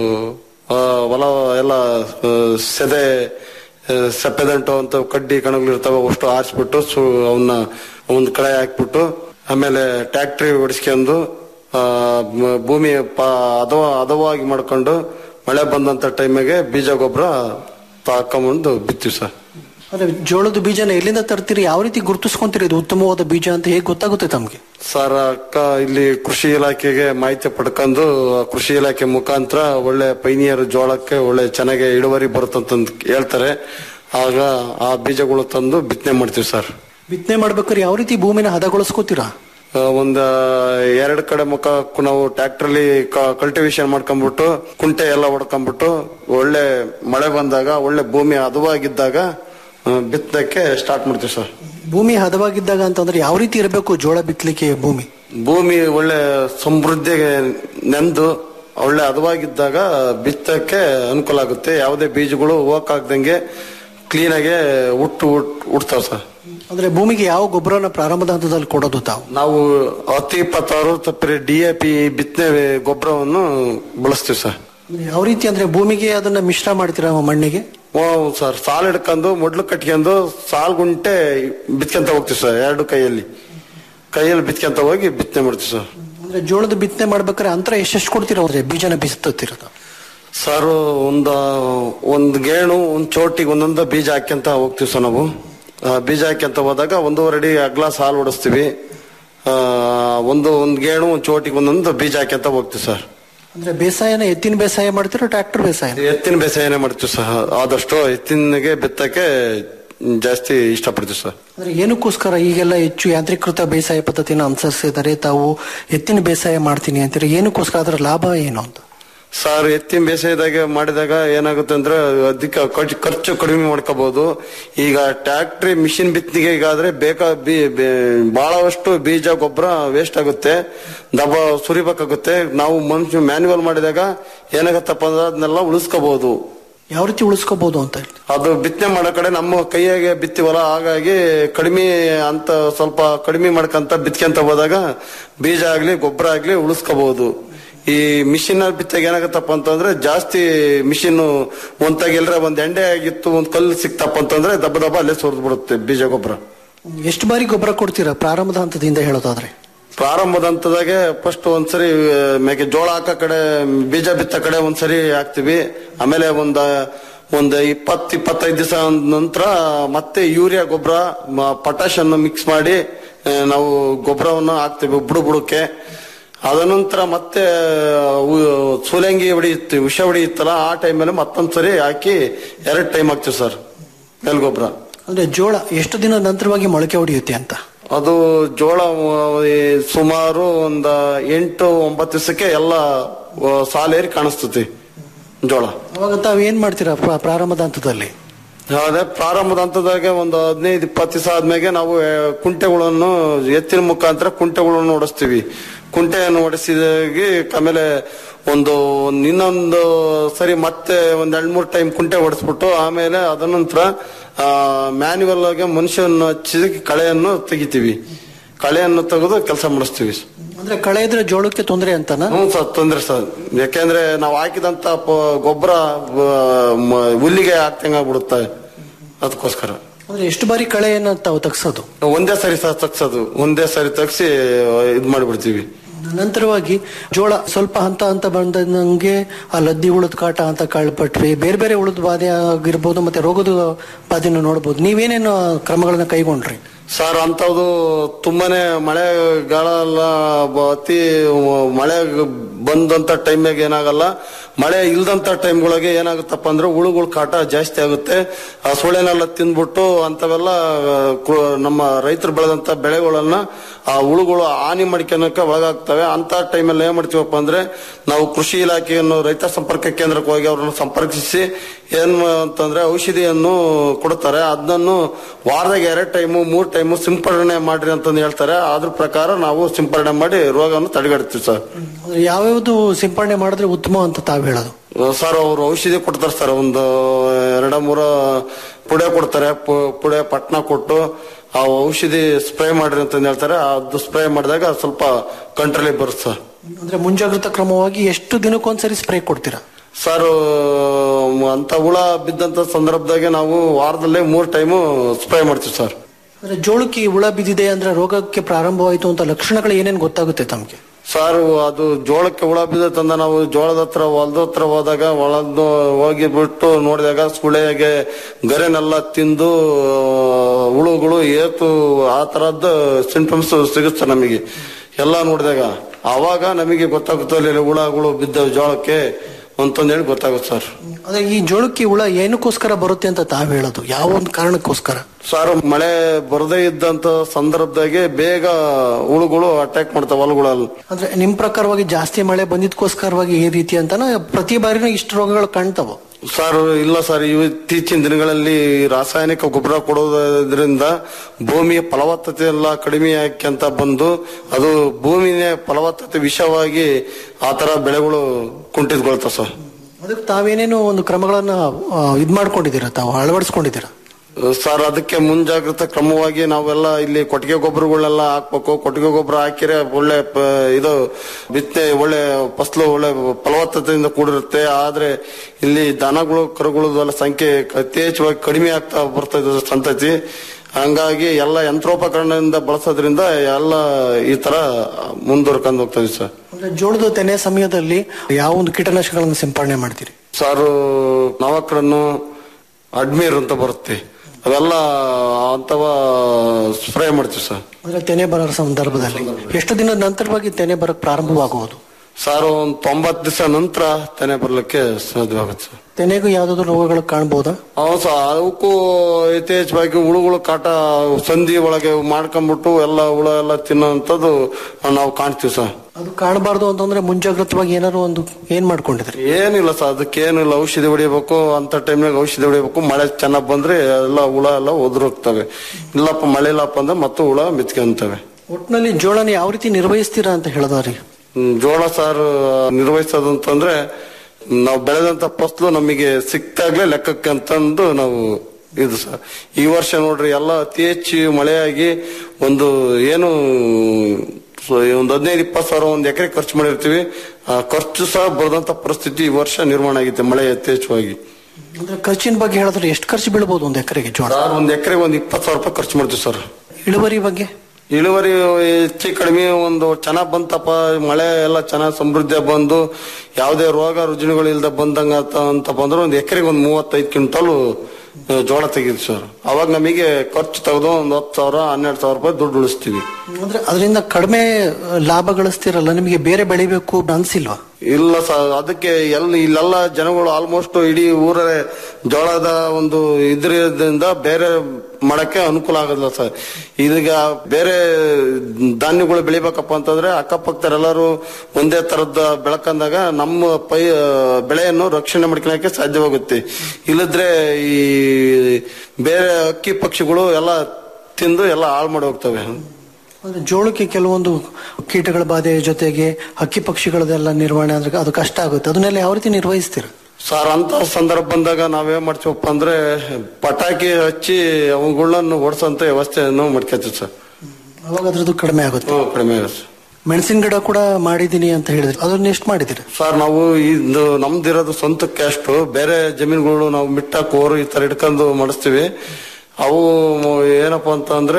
ಹೊಲ ಎಲ್ಲ ಆ, ಸೆದೆ ಆ, ಸೆಪ್ಪೆದಂಟು ಅಂತ ಕಡ್ಡಿ ಕಣಗಳು ಇರ್ತಾವ ಅಷ್ಟು ಆರಿಸ್ಬಿಟ್ಟು ಸು ಅವನ್ನ ಒಂದ್ ಕಡೆ ಹಾಕ್ಬಿಟ್ಟು ಆಮೇಲೆ ಟ್ಯಾಕ್ಟ್ರಿ ಓಡಿಸ್ಕೊಂಡು ಆ, ಮ- ಭೂಮಿ ಪ ಅದವ ಹದವಾಗಿ ಮಾಡ್ಕೊಂಡು ಮಳೆ ಬಂದಂತ ಟೈಮಿಗೆ ಬೀಜ ಗೊಬ್ಬರ ಹಾಕೊಂಬಂದು ಬಿತ್ತೀವಿ ಸರ್ ಅಂದ್ರೆ ಜೋಳದ ಬೀಜನ ಎಲ್ಲಿಂದ ತರ್ತೀರಿ ಯಾವ ರೀತಿ ಗುರುತಿಸ್ಕೊಂತೀರಿ ಇದು ಉತ್ತಮವಾದ ಬೀಜ ಅಂತ ಹೇಗ್ ಗೊತ್ತಾಗುತ್ತೆ ತಮ್ಗೆ ಸರ್ ಅಕ್ಕ ಇಲ್ಲಿ ಕೃಷಿ ಇಲಾಖೆಗೆ ಮಾಹಿತಿ ಪಡ್ಕೊಂಡು ಆ ಕೃಷಿ ಇಲಾಖೆ ಮುಖಾಂತರ ಒಳ್ಳೆ ಪೈನಿಯರ್ ಜೋಳಕ್ಕೆ ಒಳ್ಳೆ ಚೆನ್ನಾಗಿ ಇಳುವರಿ ಬರುತ್ತಂತ ಹೇಳ್ತಾರೆ ಆಗ ಆ ಬೀಜಗಳು ತಂದು ಬಿತ್ತನೆ ಮಾಡ್ತೀವಿ ಸರ್ ಬಿತ್ತನೆ ಮಾಡ್ಬೇಕಾದ್ರೆ ಯಾವ ರೀತಿ ಭೂಮಿನ ಹದಗೊಳಿಸ್ಕೋತೀರಾ ಆ, ಒಂದ್ ಎರಡ್ ಕಡೆ ಮುಖ ಕು- ನಾವು ಟ್ರ್ಯಾಕ್ಟರ್ಲಿ ಕಲ್ಟಿವೇಶನ್ ಮಾಡ್ಕೊಂಡ್ಬಿಟ್ಟು ಕುಂಟೆ ಎಲ್ಲ ಹೊಡ್ಕೊಂಡ್ಬಿಟ್ಟು ಒಳ್ಳೆ ಮಳೆ ಬಂದಾಗ ಒಳ್ಳೆ ಭೂಮಿ ಹದವಾಗಿದ್ದಾಗ ಆ, ಬಿತ್ತಕ್ಕೆ ಸ್ಟಾರ್ಟ್ ಮಾಡ್ತೀವಿ ಸರ್ ಭೂಮಿ ಹದವಾಗಿದ್ದಾಗ ಅಂತಂದ್ರೆ ಯಾವ ರೀತಿ ಇರಬೇಕು ಜೋಳ ಬಿತ್ತಲಿಕ್ಕೆ ಭೂಮಿ ಭೂಮಿ ಒಳ್ಳೆ ಸಮೃದ್ಧಿಗೆ ನೆಂದು ಒಳ್ಳೆ ಹದವಾಗಿದ್ದಾಗ ಬಿತ್ತಕ್ಕೆ ಅನುಕೂಲ ಆಗುತ್ತೆ ಯಾವುದೇ ಬೀಜಗಳು ಹೋಗಕ್ಕಾಗ್ದಂಗೆ ಕ್ಲೀನಾಗೆ ಹುಟ್ಟು ಹುಟ್ತಾವ ಸರ್ ಅಂದ್ರೆ ಭೂಮಿಗೆ ಯಾವ ಗೊಬ್ಬರನ ಪ್ರಾರಂಭದ ಹಂತದಲ್ಲಿ ಕೊಡೋದು ತಾವು ನಾವು ಹತ್ತು ಇಪ್ಪತ್ತಾರು ತಪ್ಪರೆ ಡಿ ಎ ಪಿ ಬಿತ್ತನೆ ಗೊಬ್ಬರವನ್ನು ಬಳಸ್ತೀವಿ ಸರ್ ಅಂದ್ರೆ ಯಾವ ರೀತಿ ಅಂದ್ರೆ ಭೂಮಿಗೆ ಅದನ್ನ ಮಿಶ್ರ ಮಾಡ್ತೀರಾ ಮಣ್ಣಿಗೆ ಓ ಸರ್ ಸಾಲ್ ಹಿಡ್ಕೊಂಡು ಮೊಡ್ಲು ಕಟ್ಕೊಂಡು ಸಾಲ್ ಗುಂಟೆ ಬಿತ್ಕೊಂತ ಹೋಗ್ತೀವಿ ಸರ್ ಎರಡು ಕೈಯಲ್ಲಿ ಕೈಯಲ್ಲಿ ಬಿತ್ಕೊಂತ ಹೋಗಿ ಬಿತ್ತನೆ ಮಾಡ್ತೀವಿ ಸರ್ ಅಂದ್ರೆ ಜೋಳದ ಬಿತ್ತನೆ ಮಾಡ್ಬೇಕಾದ್ರೆ ಅಂತರ ಎಷ್ಟೆಷ್ಟು ಕೊಡ್ತೀರಾ ಅಂದ್ರೆ ಬೀಜನ ಬಿತ್ತುತ್ತೀರ ಸರ್ ಒಂದ ಒಂದ್ ಗೇಣು ಒಂದ್ ಚೋಟಿಗೆ ಒಂದೊಂದು ಬೀಜ ಹಾಕ್ಯಂತ ಹೋಗ್ತೀವಿ ಸರ್ ನಾವು ಆ, ಬೀಜ ಹಾಕ್ಯಂತ ಹೋದಾಗ ಒಂದೂವರೆ ಅಡಿ ಅಗ್ಲ ಸಾಲು ಹೊಡಿಸ್ತೀವಿ ಆ, ಒಂದು ಒಂದ್ ಗೇಣು ಒಂದ್ ಚೋಟಿಗೆ ಒಂದೊಂದು ಬೀಜ ಹಾಕ್ಯಂತ ಹೋಗ್ತೀವಿ ಸರ್ ಅಂದ್ರೆ ಬೇಸಾಯನ ಎತ್ತಿನ ಬೇಸಾಯ ಮಾಡ್ತೀರಾ ಟ್ರ್ಯಾಕ್ಟರ್ ಬೇಸಾಯ ಎತ್ತಿನ ಬೇಸಾಯನೇ ಮಾಡ್ತೀವಿ ಸರ್ ಆದಷ್ಟು ಎತ್ತಿನಿಗೆ ಬಿತ್ತಕ್ಕೆ ಜಾಸ್ತಿ ಇಷ್ಟಪಡ್ತೀವಿ ಸರ್ ಅಂದ್ರೆ ಏನಕ್ಕೋಸ್ಕರ ಈಗೆಲ್ಲ ಹೆಚ್ಚು ಯಾಂತ್ರೀಕೃತ ಬೇಸಾಯ ಪದ್ಧತಿನ ಅನುಸರಿಸಿದರೆ ತಾವು ಎತ್ತಿನ ಬೇಸಾಯ ಮಾಡ್ತೀನಿ ಅಂತೀರಿ ಏನಕ್ಕೋಸ್ಕರ ಅದರ ಲಾಭ ಏನು ಅಂತ ಸರ್ ಎತ್ತಿನ ಬೇಸಾಯದಾಗ ಮಾಡಿದಾಗ ಏನಾಗುತ್ತೆ ಅಂದ್ರೆ ಅದಕ್ಕೆ ಖರ್ಚು- ಖರ್ಚು ಕಡಿಮೆ ಮಾಡ್ಕೋಬಹುದು ಈಗ ಟ್ಯಾಕ್ಟ್ರಿ ಮಿಷಿನ್ ಬಿತ್ತನೆಗಾದ್ರೆ ಬೇಕಾ ಬಿ ಬಿ- ಬಹಳಷ್ಟು ಬೀಜ ಗೊಬ್ಬರ ವೇಸ್ಟ್ ಆಗುತ್ತೆ ದಬ್ಬ ಸುರಿಬೇಕಾಗುತ್ತೆ ನಾವು ಮನುಷ್ಯ ಮ್ಯಾನ್ಯುವಲ್ ಮಾಡಿದಾಗ ಏನಾಗತ್ತಪ್ಪ ಅಂದ್ರೆ ಅದನ್ನೆಲ್ಲ ಉಳಿಸ್ಕೋಬಹುದು ಯಾವ ರೀತಿ ಉಳಿಸ್ಕೋಬಹುದು ಅಂತ ಹೇಳಿ ಅದು ಬಿತ್ತನೆ ಮಾಡೋ ಕಡೆ ನಮ್ಮ ಕೈಯಾಗೆ ಬಿತ್ತಿವಲ್ಲ ಹಾಗಾಗಿ ಕಡಿಮೆ ಅಂತ ಸ್ವಲ್ಪ ಕಡಿಮೆ ಮಾಡ್ಕೊಂತ ಬಿತ್ಕೊಂತ ಹೋದಾಗ ಬೀಜ ಆಗ್ಲಿ ಗೊಬ್ಬರ ಆಗ್ಲಿ ಉಳಿಸ್ಕೋಬಹುದು ಈ ಮಿಷಿನ್ ಬಿತ್ತಾಗ ಏನಾಗತ್ತಪ್ಪ ಅಂತಂದ್ರೆ ಜಾಸ್ತಿ ಮಿಷಿನ್ ಒಂತಾಗ ಎಲ್ಲರ ಒಂದ್ ಎಂಡೆ ಆಗಿತ್ತು ಒಂದ್ ಕಲ್ಲು ಸಿಕ್ತಪ್ಪ ಅಂತಂದ್ರೆ ದಬ್ಬ ದಬ್ಬ ಅಲ್ಲೇ ಸುರಿದ್ ಬಿಡುತ್ತೆ ಬೀಜ ಗೊಬ್ಬರ ಎಷ್ಟು ಬಾರಿ ಗೊಬ್ಬರ ಕೊಡ್ತೀರಾ ಪ್ರಾರಂಭದ ಹಂತದಿಂದ ಹೇಳೋದಾದ್ರೆ ಪ್ರಾರಂಭದ ಹಂತದಾಗೆ ಫಸ್ಟ್ ಒಂದ್ಸರಿ ಆ, ಮೇಕೆ ಜೋಳ ಹಾಕೋ ಕಡೆ ಬೀಜ ಬಿತ್ತ ಕಡೆ ಒಂದ್ಸರಿ ಹಾಕ್ತಿವಿ ಆಮೇಲೆ ಒಂದ ಒಂದ್ ಇಪ್ಪತ್ ಇಪ್ಪತ್ತೈದು ದಿವಸ ನಂತರ ಮತ್ತೆ ಯೂರಿಯಾ ಗೊಬ್ಬರ ಪಟಾಶ್ ಅನ್ನು ಮಿಕ್ಸ್ ಮಾಡಿ ಆ, ನಾವು ಗೊಬ್ಬರವನ್ನು ಹಾಕ್ತಿವಿ ಬುಡು ಬುಡಕ್ಕೆ ಅದ ನಂತರ ಮತ್ತೆ ಉ- ಸೂಲಂಗಿ ಹೊಡಿಯುತ್ತೆ ವಿಷ ಹೊಡಿಯುತ್ತಲ್ಲ ಆ ಟೈಮಲ್ಲಿ ಮತ್ತೊಂದ್ಸರಿ ಹಾಕಿ ಎರಡ್ ಟೈಮ್ ಹಾಕ್ತಿವಿ ಸರ್ ಮೇಲ್ ಗೊಬ್ಬರ ಅಂದ್ರೆ ಜೋಳ ಎಷ್ಟು ದಿನ ನಂತರವಾಗಿ ಮೊಳಕೆ ಹೊಡೆಯುತ್ತೆ ಅಂತ ಅದು ಜೋಳ ಆ, ಈ ಸುಮಾರು ಒಂದ ಎಂಟು ಒಂಬತ್ತು ದಿವಸಕ್ಕೆ ಎಲ್ಲ ಆ, ಸಾಲೇರಿ ಕಾಣಿಸ್ತತಿ ಜೋಳ ಅವಾಗ ತಾವ್ ಏನ್ ಮಾಡ್ತೀರಾ ಪ್ರ- ಪ್ರಾರಂಭದ ಹಂತದಲ್ಲಿ ಅದೇ ಪ್ರಾರಂಭದ ಹಂತದಾಗೆ ಒಂದು ಹದಿನೈದು ಇಪ್ಪತ್ತು ದಿವಸ ಆದ್ಮೇಲೆ ನಾವು ಆ, ಕುಂಟೆಗಳನ್ನು ಎತ್ತಿನ ಮುಖಾಂತರ ಕುಂಟೆಗಳನ್ನು ಓಡಿಸ್ತೀವಿ ಕುಂಟೆಯನ್ನು ಓಡಿಸಿದಾಗಿ ಆಮೇಲೆ ಒಂದು ಒಂದ್ ಇನ್ನೊಂದು ಸರಿ ಮತ್ತೆ ಒಂದ್ ಎರಡ್ ಮೂರ್ ಟೈಮ್ ಕುಂಟೆ ಓಡಿಸ್ಬಿಟ್ಟು ಆಮೇಲೆ ಅದ ನಂತರ ಮ್ಯಾನ್ಯುವಲ್ ಆಗಿ ಮನುಷ್ಯನ ಹಚ್ಚಿ ಕಳೆಯನ್ನು ತೆಗಿತೀವಿ ಕಳೆಯನ್ನು ತೆಗೆದು ಕೆಲಸ ಮಾಡಿಸ್ತೀವಿ ಅಂದ್ರೆ ಕಳೆ ಇದ್ರೆ ಜೋಳಕ್ಕೆ ತೊಂದರೆ ಅಂತನಾ ಹ್ಞೂ ಸರ್ ತೊಂದ್ರೆ ಸರ್ ಯಾಕೆಂದ್ರೆ ನಾವು ಹಾಕಿದಂತ ಪ- ಗೊಬ್ಬರ ಆ, ಮ- ಹುಲ್ಲಿಗೆ ಹಾಕ್ತಂಗ ಆಗ್ಬಿಡುತ್ತೆ ಅದಕ್ಕೋಸ್ಕರ ಅಂದ್ರೆ ಎಷ್ಟು ಬಾರಿ ಕಳೆಯನ್ನ ತಾವು ತಗ್ಸೋದು ಒಂದೇ ಸರಿ ಸರ್ ತಗ್ಸೋದು ಒಂದೇ ಸರಿ ತಗ್ಸಿ ಇದ್ ಮಾಡಿಬಿಡ್ತೀವಿ ನಂತರವಾಗಿ ಜೋಳ ಸ್ವಲ್ಪ ಹಂತ ಹಂತ ಬಂದಂಗೆ ಆ ಲದ್ದಿ ಉಳಿದ ಕಾಟ ಅಂತ ಕಾಳ್ಪಟ್ವಿ ಬೇರೆ ಬೇರೆ ಉಳಿದ ಬಾಧೆ ಆಗಿರ್ಬೋದು ಮತ್ತೆ ರೋಗದ ಬಾಧೆನ ನೋಡ್ಬೋದು ನೀವೇನೇನು ಕ್ರಮಗಳನ್ನ ಕೈಗೊಂಡ್ರಿ ಸರ್ ಅಂತದ್ದು ತುಂಬಾನೇ ಮಳೆಗಾಲ ಎಲ್ಲ ಬ- ಅತಿ ಮಳೆ ಬಂದಂತ ಟೈಮ್ನಾಗ ಏನಾಗಲ್ಲ ಮಳೆ ಇಲ್ದಂತ ಟೈಮ್ಗಳಿಗೆ ಏನಾಗುತ್ತಪ್ಪ ಅಂದ್ರೆ ಹುಳುಗಳ ಕಾಟ ಜಾಸ್ತಿ ಆಗುತ್ತೆ ಆ ಸೊಳ್ಳೆನೆಲ್ಲ ತಿಂದ್ಬಿಟ್ಟು ಅಂತವೆಲ್ಲ ಆ, ಕು- ನಮ್ಮ ರೈತರು ಬೆಳೆದಂತ ಬೆಳೆಗಳನ್ನ ಆ ಹುಳುಗಳು ಹಾನಿ ಮಾಡ್ಕೊಳಕ್ಕೆ ಒಳಗಾಗ್ತವೆ ಅಂತ ಟೈಮಲ್ಲಿ ಏನ್ ಮಾಡ್ತೀವಪ್ಪ ಅಂದ್ರೆ ನಾವು ಕೃಷಿ ಇಲಾಖೆಯನ್ನು ರೈತ ಸಂಪರ್ಕ ಕೇಂದ್ರಕ್ಕೆ ಹೋಗಿ ಅವ್ರನ್ನ ಸಂಪರ್ಕಿಸಿ ಏನ್ ಅಂತಂದ್ರೆ ಔಷಧಿಯನ್ನು ಕೊಡ್ತಾರೆ ಅದನ್ನು ವಾರದಾಗ ಎರಡು ಟೈಮು ಮೂರ್ ಟೈಮು ಸಿಂಪಡಣೆ ಮಾಡ್ರಿ ಅಂತಂದು ಹೇಳ್ತಾರೆ ಅದ್ರ ಪ್ರಕಾರ ನಾವು ಸಿಂಪಡಣೆ ಮಾಡಿ ರೋಗವನ್ನು ತಡೆಗಟ್ತೀವಿ ಸರ್ ಅಂದ್ರೆ ಯಾವ್ಯಾವ್ದು ಸಿಂಪಡಣೆ ಮಾಡಿದ್ರೆ ಉತ್ತಮ ಅಂತ ತಾವ್ ಹೇಳೋದು ಸರ್ ಅವರು ಔಷಧಿ ಕೊಡ್ತಾರೆ ಸರ್ ಒಂದು ಎರಡ ಮೂರ ಪುಡೆ ಕೊಡ್ತಾರೆ ಪು- ಪುಡೆ ಪಟ್ನ ಕೊಟ್ಟು ಆ ಔಷಧಿ ಸ್ಪ್ರೇ ಮಾಡ್ರಿ ಅಂತ ಹೇಳ್ತಾರೆ ಅದು ಸ್ಪ್ರೇ ಮಾಡಿದಾಗ ಸ್ವಲ್ಪ ಕಂಟ್ರೋಲಿಗೆ ಬರುತ್ತೆ ಸರ್ ಅಂದ್ರೆ ಮುಂಜಾಗ್ರತಾ ಕ್ರಮವಾಗಿ ಎಷ್ಟು ದಿನಕ್ಕೊಂದ್ಸರಿ ಸ್ಪ್ರೇ ಕೊಡ್ತೀರಾ ಸರ್ ಅಂತ ಹುಳ ಬಿದ್ದಂತ ಸಂದರ್ಭದಾಗೆ ನಾವು ವಾರದಲ್ಲೇ ಮೂರ್ ಟೈಮು ಸ್ಪ್ರೇ ಮಾಡ್ತೀವಿ ಸರ್ ಅಂದ್ರೆ ಜೋಳಕ್ಕೆ ಈ ಹುಳ ಬಿದ್ದಿದೆ ಅಂದ್ರೆ ರೋಗಕ್ಕೆ ಪ್ರಾರಂಭವಾಯಿತು ಅಂತ ಲಕ್ಷಣಗಳು ಏನೇನ್ ಗೊತ್ತಾಗುತ್ತೆ ತಮ್ಗೆ ಸರ್ ಅದು ಜೋಳಕ್ಕೆ ಹುಳ ಬಿದ್ದತ್ತಂದ ನಾವು ಜೋಳದ ಹತ್ರ ಹೊಲದ ಹತ್ರ ಹೋದಾಗ ಹೊಲದ ಹೋಗಿ ಬಿಟ್ಟು ನೋಡಿದಾಗ ಸುಳೆಗೆ ಗರೆನೆಲ್ಲ ತಿಂದು ಆ, ಹುಳುಗಳು ಏತು ಆ ತರದ್ದು ಸಿಂಟಮ್ಸ್ ಸಿಗುತ್ತೆ ನಮಗೆ ಎಲ್ಲ ನೋಡಿದಾಗ ಅವಾಗ ನಮಗೆ ಗೊತ್ತಾಗುತ್ತೆ ಅಲ್ಲಿ ಹುಳಗಳು ಬಿದ್ದವು ಜೋಳಕ್ಕೆ ಅಂತಂದೇಳಿ ಗೊತ್ತಾಗುತ್ತೆ ಸರ್ ಅಂದ್ರೆ ಈ ಜೋಳಕ್ಕೆ ಈ ಹುಳ ಏನಕ್ಕೋಸ್ಕರ ಬರುತ್ತೆ ಅಂತ ತಾವ್ ಹೇಳೋದು ಯಾವ ಒಂದು ಕಾರಣಕ್ಕೋಸ್ಕರ ಸರ್ ಮಳೆ ಬರದೇ ಇದ್ದಂತ ಸಂದರ್ಭದಾಗೆ ಬೇಗ ಹುಳುಗಳು ಅಟ್ಯಾಕ್ ಮಾಡ್ತಾವ ಹೊಲಗಳಲ್ಲಿ ಅಂದ್ರೆ ನಿಮ್ ಪ್ರಕಾರವಾಗಿ ಜಾಸ್ತಿ ಮಳೆ ಬಂದಿದ್ಕೋಸ್ಕರವಾಗಿ ಈ ರೀತಿ ಅಂತನ ಪ್ರತಿ ಬಾರಿನೂ ಇಷ್ಟು ರೋಗಗಳು ಕಾಣ್ತಾವ ಸರ್ ಇಲ್ಲ ಸರ್ ಇವು ಇತ್ತೀಚಿನ ದಿನಗಳಲ್ಲಿ ರಾಸಾಯನಿಕ ಗೊಬ್ಬರ ಕೊಡೋದ್ರಿಂದ ಭೂಮಿಯ ಫಲವತ್ತತೆ ಎಲ್ಲ ಕಡಿಮೆ ಆಕ್ಯಂತ ಬಂದು ಅದು ಭೂಮಿನೇ ಫಲವತ್ತತೆ ವಿಷವಾಗಿ ಆ ತರ ಬೆಳೆಗಳು ಕುಂಠಿತಗೊಳ್ತಾವ ಸರ್ ಅದಕ್ಕೆ ತಾವೇನೇನು ಒಂದು ಕ್ರಮಗಳನ್ನ ಆ, ಇದ್ ಮಾಡ್ಕೊಂಡಿದ್ದೀರಾ ತಾವು ಅಳವಡಿಸ್ಕೊಂಡಿದ್ದೀರಾ ಸರ್ ಅದಕ್ಕೆ ಮುಂಜಾಗ್ರತಾ ಕ್ರಮವಾಗಿ ನಾವೆಲ್ಲ ಇಲ್ಲಿ ಕೊಟ್ಟಿಗೆ ಗೊಬ್ಬರಗಳನ್ನೆಲ್ಲ ಹಾಕ್ಬೇಕು ಕೊಟ್ಟಿಗೆ ಗೊಬ್ಬರ ಹಾಕಿದ್ರೆ ಒಳ್ಳೆ ಪ- ಇದು ಬಿತ್ತನೆ ಒಳ್ಳೆ ಫಸಲು ಒಳ್ಳೆ ಫಲವತ್ತತೆಯಿಂದ ಕೂಡಿರುತ್ತೆ ಆದ್ರೆ ಇಲ್ಲಿ ದನಗಳು ಕರುಗಳದೆಲ್ಲ ಸಂಖ್ಯೆ ಯಥೇಚ್ಛವಾಗಿ ಕಡಿಮೆ ಆಗ್ತಾ ಬರ್ತಾ ಇದೆ ಸಂತತಿ ಹಂಗಾಗಿ ಎಲ್ಲ ಯಂತ್ರೋಪಕರಣದಿಂದ ಬಳಸೋದ್ರಿಂದ ಎಲ್ಲ ಈ ತರ ಮುಂದುವರ್ಕೊಂಡು ಹೋಗ್ತದೆ ಸರ್ ಅಂದ್ರೆ ಜೋಳದ ತೆನೆ ಸಮಯದಲ್ಲಿ ಯಾವ ಒಂದು ಕೀಟನಾಶಕಗಳನ್ನು ಸಿಂಪಡಣೆ ಮಾಡ್ತೀರಿ ಸಾರು ನವಕ್ರನ್ನು ಅಡ್ಮೀರ್ ಅಂತ ಬರುತ್ತೆ ಅವೆಲ್ಲ ಅಂತವ ಸ್ಪ್ರೇ ಮಾಡ್ತೀವಿ ಸರ್ ಅಂದ್ರೆ ತೆನೆ ಬರೋ ಸಂದರ್ಭದಲ್ಲಿ ಎಷ್ಟು ದಿನದ ನಂತರವಾಗಿ ತೆನೆ ಬರಕ್ ಪ್ರಾರಂಭವಾಗುವುದು ಸರ್ ಒಂದು ತೊಂಬತ್ತು ದಿವಸ ನಂತರ ತೆನೆ ಬರ್ಲಿಕ್ಕೆ ಸಾಧ್ಯವಾಗುತ್ತೆ ಸರ್ ತೆನೆಗೂ ಯಾವ್ದಾದ್ರು ರೋಗಗಳು ಕಾಣ್ಬೋದಾ ಹೌದು ಸರ್ ಅವಕ್ಕೂ ಯಥೇಚ್ಛವಾಗಿ ಹುಳುಗಳು ಕಾಟ ಸಂಧಿ ಒಳಗೆ ಮಾಡ್ಕೊಂಡ್ಬಿಟ್ಟು ಎಲ್ಲ ಹುಳ ಎಲ್ಲ ತಿನ್ನೋಂಥದ್ದು ನಾವು ಕಾಣ್ತೀವಿ ಸರ್ ಅದು ಕಾಣಬಾರ್ದು ಅಂತಂದ್ರೆ ಮುಂಜಾಗ್ರತವಾಗಿ ಏನಾದ್ರು ಒಂದು ಏನ್ ಮಾಡ್ಕೊಂಡಿದ್ರಿ ಏನಿಲ್ಲ ಸರ್ ಅದಕ್ಕೇನಿಲ್ಲ ಔಷಧಿ ಹೊಡಿಬೇಕು ಅಂತ ಟೈಮ್ನಾಗ ಔಷಧಿ ಹೊಡಿಬೇಕು ಮಳೆ ಚೆನ್ನಾಗ್ ಬಂದ್ರೆ ಎಲ್ಲ ಹುಳ ಎಲ್ಲ ಒದ್ರೋಗ್ತವೆ ಇಲ್ಲಪ್ಪ ಮಳೆ ಇಲ್ಲಪ್ಪ ಅಂದ್ರೆ ಮತ್ತೆ ಹುಳ ಮಿತ್ಕೊಂತವೆ ಒಟ್ನಲ್ಲಿ ಜೋಳನ ಯಾವ ರೀತಿ ನಿರ್ವಹಿಸ್ತೀರಾ ಅಂತ ಹೇಳಿದ್ರಿ ಹ್ಮ್, ಜೋಳ ಸಾರು ನಿರ್ವಹಿಸೋದು ಅಂತಂದ್ರೆ ನಾವು ಬೆಳೆದಂತ ಫಸಲು ನಮಗೆ ಸಿಕ್ತಾಗ್ಲೇ ಲೆಕ್ಕಕ್ಕೆ ಅಂತಂದು ನಾವು ಇದು ಸರ್ ಈ ವರ್ಷ ನೋಡ್ರಿ ಎಲ್ಲ ಅತಿ ಹೆಚ್ಚು ಮಳೆಯಾಗಿ ಒಂದು ಏನು ಸೊ, ಒಂದು ಹದಿನೈದು ಇಪ್ಪತ್ತು ಸಾವಿರ ಒಂದು ಎಕರೆ ಖರ್ಚು ಮಾಡಿರ್ತೀವಿ ಆ ಖರ್ಚು ಸಹ ಬರದಂತ ಪರಿಸ್ಥಿತಿ ಈ ವರ್ಷ ನಿರ್ಮಾಣ ಆಗೈತೆ ಮಳೆ ಯಥೇಚ್ಛವಾಗಿ ಅಂದ್ರೆ ಖರ್ಚಿನ ಬಗ್ಗೆ ಹೇಳಿದ್ರೆ ಎಷ್ಟು ಖರ್ಚು ಬೀಳ್ಬೋದು ಒಂದು ಎಕರೆಗೆ ಜೋಳ ಸರ್ ಒಂದ್ ಎಕರೆಗೆ ಒಂದು ಇಪ್ಪತ್ತು ಸಾವಿರ ರೂಪಾಯಿ ಖರ್ಚು ಮಾಡ್ತೀವಿ ಸರ್ ಇಳುವರಿ ಬಗ್ಗೆ ಇಳುವರಿ ಹೆಚ್ಚು ಕಡಿಮೆ ಒಂದು ಚೆನ್ನಾಗ್ ಬಂತಪ್ಪ ಮಳೆ ಎಲ್ಲ ಚೆನ್ನಾಗ್ ಸಮೃದ್ಧಿ ಬಂದು ಯಾವುದೇ ರೋಗ ರುಜಿನಗಳು ಇಲ್ದ ಬಂದಂಗ ಅಂತ ಬಂದ್ರೆ ಒಂದು ಎಕರೆಗೆ ಒಂದು ಮೂವತ್ತೈದು ಕ್ವಿಂಟಲ್ ಆ, ಜೋಳ ತೆಗಿದ್ವಿ ಸರ್ ಅವಾಗ ನಮಗೆ ಖರ್ಚು ತೆಗೆದು ಒಂದು ಹತ್ತು ಸಾವಿರ ಹನ್ನೆರಡು ಸಾವಿರ ರೂಪಾಯಿ ದುಡ್ಡು ಉಳಿಸ್ತೀವಿ ಅಂದ್ರೆ ಅದರಿಂದ ಕಡಿಮೆ ಲಾಭ ಗಳಿಸ್ತಿರಲ್ಲ ನಿಮಗೆ ಬೇರೆ ಬೆಳಿಬೇಕು ಅನ್ಸಿಲ್ವಾ ಇಲ್ಲ ಸರ್ ಅದಕ್ಕೆ ಎಲ್ಲಿ ಇಲ್ಲೆಲ್ಲ ಜನಗಳು ಆಲ್ಮೋಸ್ಟ್ ಇಡೀ ಊರೇ ಜೋಳದ ಒಂದು ಇದರಿಂದ ಬೇರೆ ಮಾಡಕ್ಕೆ ಅನುಕೂಲ ಆಗೋದಿಲ್ಲ ಸರ್ ಈಗ ಬೇರೆ ಧಾನ್ಯಗಳು ಬೆಳಿಬೇಕಪ್ಪ ಅಂತಂದ್ರೆ ಅಕ್ಕಪಕ್ಕದರೆಲ್ಲರೂ ಒಂದೇ ತರದ ಬೆಳಕಂದಾಗ ನಮ್ಮ ಪೈ ಬೆಳೆಯನ್ನು ರಕ್ಷಣೆ ಮಾಡ್ಕೊಳಕ್ಕೆ ಸಾಧ್ಯವಾಗುತ್ತೆ ಇಲ್ಲದ್ರೆ ಈ ಬೇರೆ ಅಕ್ಕಿ ಪಕ್ಷಿಗಳು ಎಲ್ಲ ತಿಂದು ಎಲ್ಲ ಹಾಳು ಮಾಡಿ ಹೋಗ್ತವೆ ಅಂದ್ರೆ ಜೋಳಕ್ಕೆ ಕೆಲವೊಂದು ಕೀಟಗಳ ಬಾಧೆ ಜೊತೆಗೆ ಹಕ್ಕಿ ಪಕ್ಷಿಗಳದೆಲ್ಲ ನಿರ್ವಹಣೆ ಅಂದ್ರೆ ಅದು ಕಷ್ಟ ಆಗುತ್ತೆ ಅದನ್ನೆಲ್ಲ ಯಾವ ರೀತಿ ನಿರ್ವಹಿಸ್ತೀರ ಸರ್ ಅಂತ ಸಂದರ್ಭ ಬಂದಾಗ ನಾವೇನ್ ಮಾಡ್ತೀವಪ್ಪ ಅಂದ್ರೆ ಪಟಾಕಿ ಹಚ್ಚಿ ಅವುಗಳನ್ನು ಓಡಿಸೋಂತ ವ್ಯವಸ್ಥೆಯನ್ನು ಮಾಡ್ಕೊತೀವಿ ಸರ್ ಅವಾಗ ಅದ್ರದ್ದು ಕಡಿಮೆ ಆಗುತ್ತೆ ಹ್ಮ್, ಕಡಿಮೆ ಆಗುತ್ತೆ ಸರ್. ಮೆಣಸಿನ ಗಿಡ ಕೂಡ ಮಾಡಿದೀನಿ ಅಂತ ಹೇಳಿದ್ರೆ ಅದನ್ನ ಎಷ್ಟು ಮಾಡಿದಿರಿ ಸರ್ ನಾವು ಇದು ನಮ್ದಿರೋದು ಸ್ವಂತ ಕ್ಯಾಸ್ಟ್ ಬೇರೆ ಜಮೀನುಗಳು ನಾವು ಮಿಟ್ಟ ಕೋರು ಈ ತರ ಇಟ್ಕೊಂಡು ಮಾಡಿಸ್ತೀವಿ ಅವು ಏನಪ್ಪಾ ಅಂತ ಅಂದ್ರೆ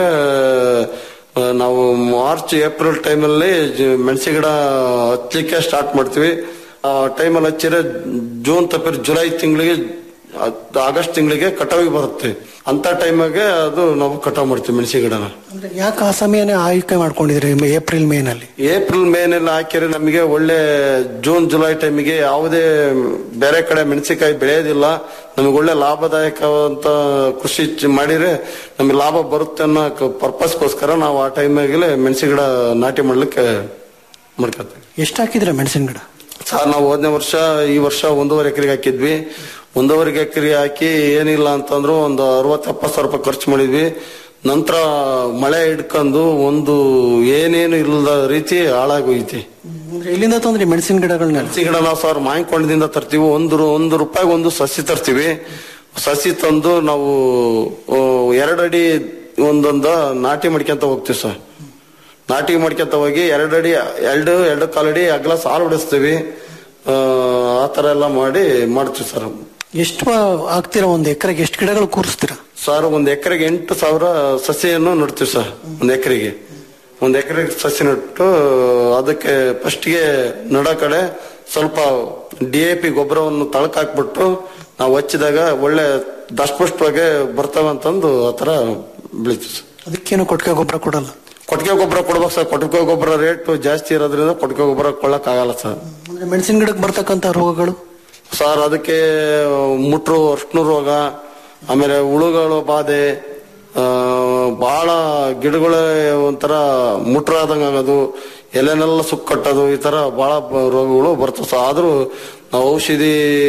ಆ, ನಾವು ಮಾರ್ಚ್ ಏಪ್ರಿಲ್ ಟೈಮಲ್ಲಿ ಮೆಣಸಿ ಗಿಡ ಹಚ್ಚಲಿಕ್ಕೆ ಸ್ಟಾರ್ಟ್ ಮಾಡ್ತೀವಿ ಆ ಟೈಮಲ್ಲಿ ಹಚ್ಚಿದ್ರೆ ಜೂನ್ ತಪ್ಪಿರ ಜುಲೈ ತಿಂಗಳಿಗೆ ಆಗಸ್ಟ್ ತಿಂಗಳಿಗೆ ಕಟಾವಿಗೆ ಬರುತ್ತೆ ಅಂತ ಟೈಮಾಗೆ ಅದು ನಾವು ಕಟಾವ್ ಮಾಡ್ತೀವಿ ಮೆಣಸಿ ಗಿಡನ ಅಂದ್ರೆ ಯಾಕೆ ಆ ಸಮಯನೇ ಆಯ್ಕೆ ಮಾಡ್ಕೊಂಡಿದ್ರಿ ಏಪ್ರಿಲ್ ಮೇ ನಲ್ಲಿ ಏಪ್ರಿಲ್ ಮೇನೆಲ್ಲ ಹಾಕಿದ್ರೆ ನಮಗೆ ಒಳ್ಳೆ ಜೂನ್ ಜುಲೈ ಟೈಮಿಗೆ ಯಾವುದೇ ಬೇರೆ ಕಡೆ ಮೆಣಸಿನಕಾಯಿ ಬೆಳೆಯೋದಿಲ್ಲ ನಮಗೆ ಒಳ್ಳೆ ಲಾಭದಾಯಕವಂತ ಕೃಷಿ ಚ- ಮಾಡಿದ್ರೆ ನಮಗೆ ಲಾಭ ಬರುತ್ತೆ ಅನ್ನೋ ಪರ್ಪಸ್ಗೋಸ್ಕರ ನಾವು ಆ ಟೈಮಾಗಲೇ ಮೆಣಸಿ ಗಿಡ ನಾಟಿ ಮಾಡ್ಲಿಕ್ಕೆ ಮಾಡ್ಕೊತೀವಿ ಎಷ್ಟು ಹಾಕಿದ್ರೆ ಮೆಣಸಿನ ಗಿಡ ಸರ್ ನಾವು ಹೋದನೇ ವರ್ಷ ಈ ವರ್ಷ ಒಂದೂವರೆ ಎಕರೆಗೆ ಹಾಕಿದ್ವಿ ಒಂದೂವರೆ ಎಕರೆ ಹಾಕಿ ಏನಿಲ್ಲ ಅಂತಂದ್ರು ಒಂದು ಅರವತ್ತು ಎಪ್ಪತ್ತು ಸಾವಿರ ರೂಪಾಯಿ ಖರ್ಚು ಮಾಡಿದ್ವಿ ನಂತರ ಮಳೆ ಹಿಡ್ಕೊಂಡು ಒಂದು ಏನೇನು ಇಲ್ಲದ ರೀತಿ ಹಾಳಾಗೋಯ್ತಿ ಅಂದ್ರೆ ಎಲ್ಲಿಂದ ತಂದ್ರಿ ಮೆಣಸಿನ ಗಿಡಗಳನ್ನೆಲ್ಲ ಹಸಿ ಗಿಡ ನಾವು ಸರ್ ಮಾಯಿಕೊಂಡದಿಂದ ತರ್ತೀವಿ ಒಂದು ರು- ಒಂದು ರೂಪಾಯಿಗೆ ಒಂದು ಸಸಿ ತರ್ತೀವಿ ಸಸಿ ತಂದು ನಾವು ಆ, ಎರಡಡಿ ಒಂದೊಂದು ನಾಟಿ ಮಾಡ್ಕೊಂತ ಹೋಗ್ತೀವಿ ಸರ್ ನಾಟಿ ಮಾಡ್ಕೊಂತ ಹೋಗಿ ಎರಡಡಿ ಎರಡು ಎರಡು ಕಾಲಡಿ ಅಗಲ ಸಾಲು ಹೊಡಿಸ್ತೀವಿ ಆ, ಆ ತರ ಎಲ್ಲ ಮಾಡಿ ಮಾಡ್ತೀವಿ ಸರ್ ಎಷ್ಟು ಹಾಕ್ತೀರಾ ಒಂದು ಎಕರೆಗೆ ಎಷ್ಟು ಗಿಡಗಳು ಕೂರಿಸ್ತೀರಾ ಸರ್ ಒಂದ್ ಎಕರೆಗೆ ಎಂಟು ಸಾವಿರ ಸಸಿಯನ್ನು ನೆಡ್ತೀವಿ ಸರ್ ಒಂದ್ ಎಕರೆಗೆ ಒಂದ್ ಎಕರೆಗೆ ಸಸಿ ನೆಟ್ಟು ಅದಕ್ಕೆ ಫಸ್ಟ್ಗೆ ನಡ ಕಡೆ ಸ್ವಲ್ಪ ಡಿ ಎ ಪಿ ಗೊಬ್ಬರವನ್ನು ತಳಕ್ ಹಾಕ್ಬಿಟ್ಟು ನಾವು ಹಚ್ಚಿದಾಗ ಒಳ್ಳೆ ದಷ್ಟಪುಷ್ಟವಾಗಿ ಬರ್ತವೆ ಅಂತಂದು ಆ ತರ ಬೆಳಿತೀವಿ ಸರ್ ಅದಕ್ಕೇನು ಕೊಟ್ಟಿಗೆ ಗೊಬ್ಬರ ಕೊಡಲ್ಲ ಕೊಟ್ಟಿಗೆ ಗೊಬ್ಬರ ಕೊಡ್ಬೇಕು ಸರ್ ಕೊಟ್ಟಿಗೆ ಗೊಬ್ಬರ ರೇಟ್ ಜಾಸ್ತಿ ಇರೋದ್ರಿಂದ ಕೊಟ್ಟಿಗೆ ಗೊಬ್ಬರ ಕೊಳ್ಳಕ್ ಆಗಲ್ಲ ಸರ್ ಅಂದ್ರೆ ಮೆಣಸಿನ ಗಿಡಕ್ಕೆ ಬರ್ತಕ್ಕಂತ ರೋಗಗಳು ಸರ್ ಅದಕ್ಕೆ ಮುಟ್ರು ಅರ್ಷ್ಣು ರೋಗ ಆಮೇಲೆ ಹುಳುಗಳು ಬಾಧೆ ಆ, ಬಹಳ ಗಿಡಗಳೇ ಒಂಥರ ಮುಟ್ರಾದಂಗ ಆಗೋದು ಎಲೆನೆಲ್ಲ ಸುಕ್ಕಟ್ಟೋದು ಈ ತರ ಬಹಳ ಬ- ರೋಗಗಳು ಬರ್ತವೆ ಸರ್ ಆದ್ರೂ ನಾವು ಔಷಧಿ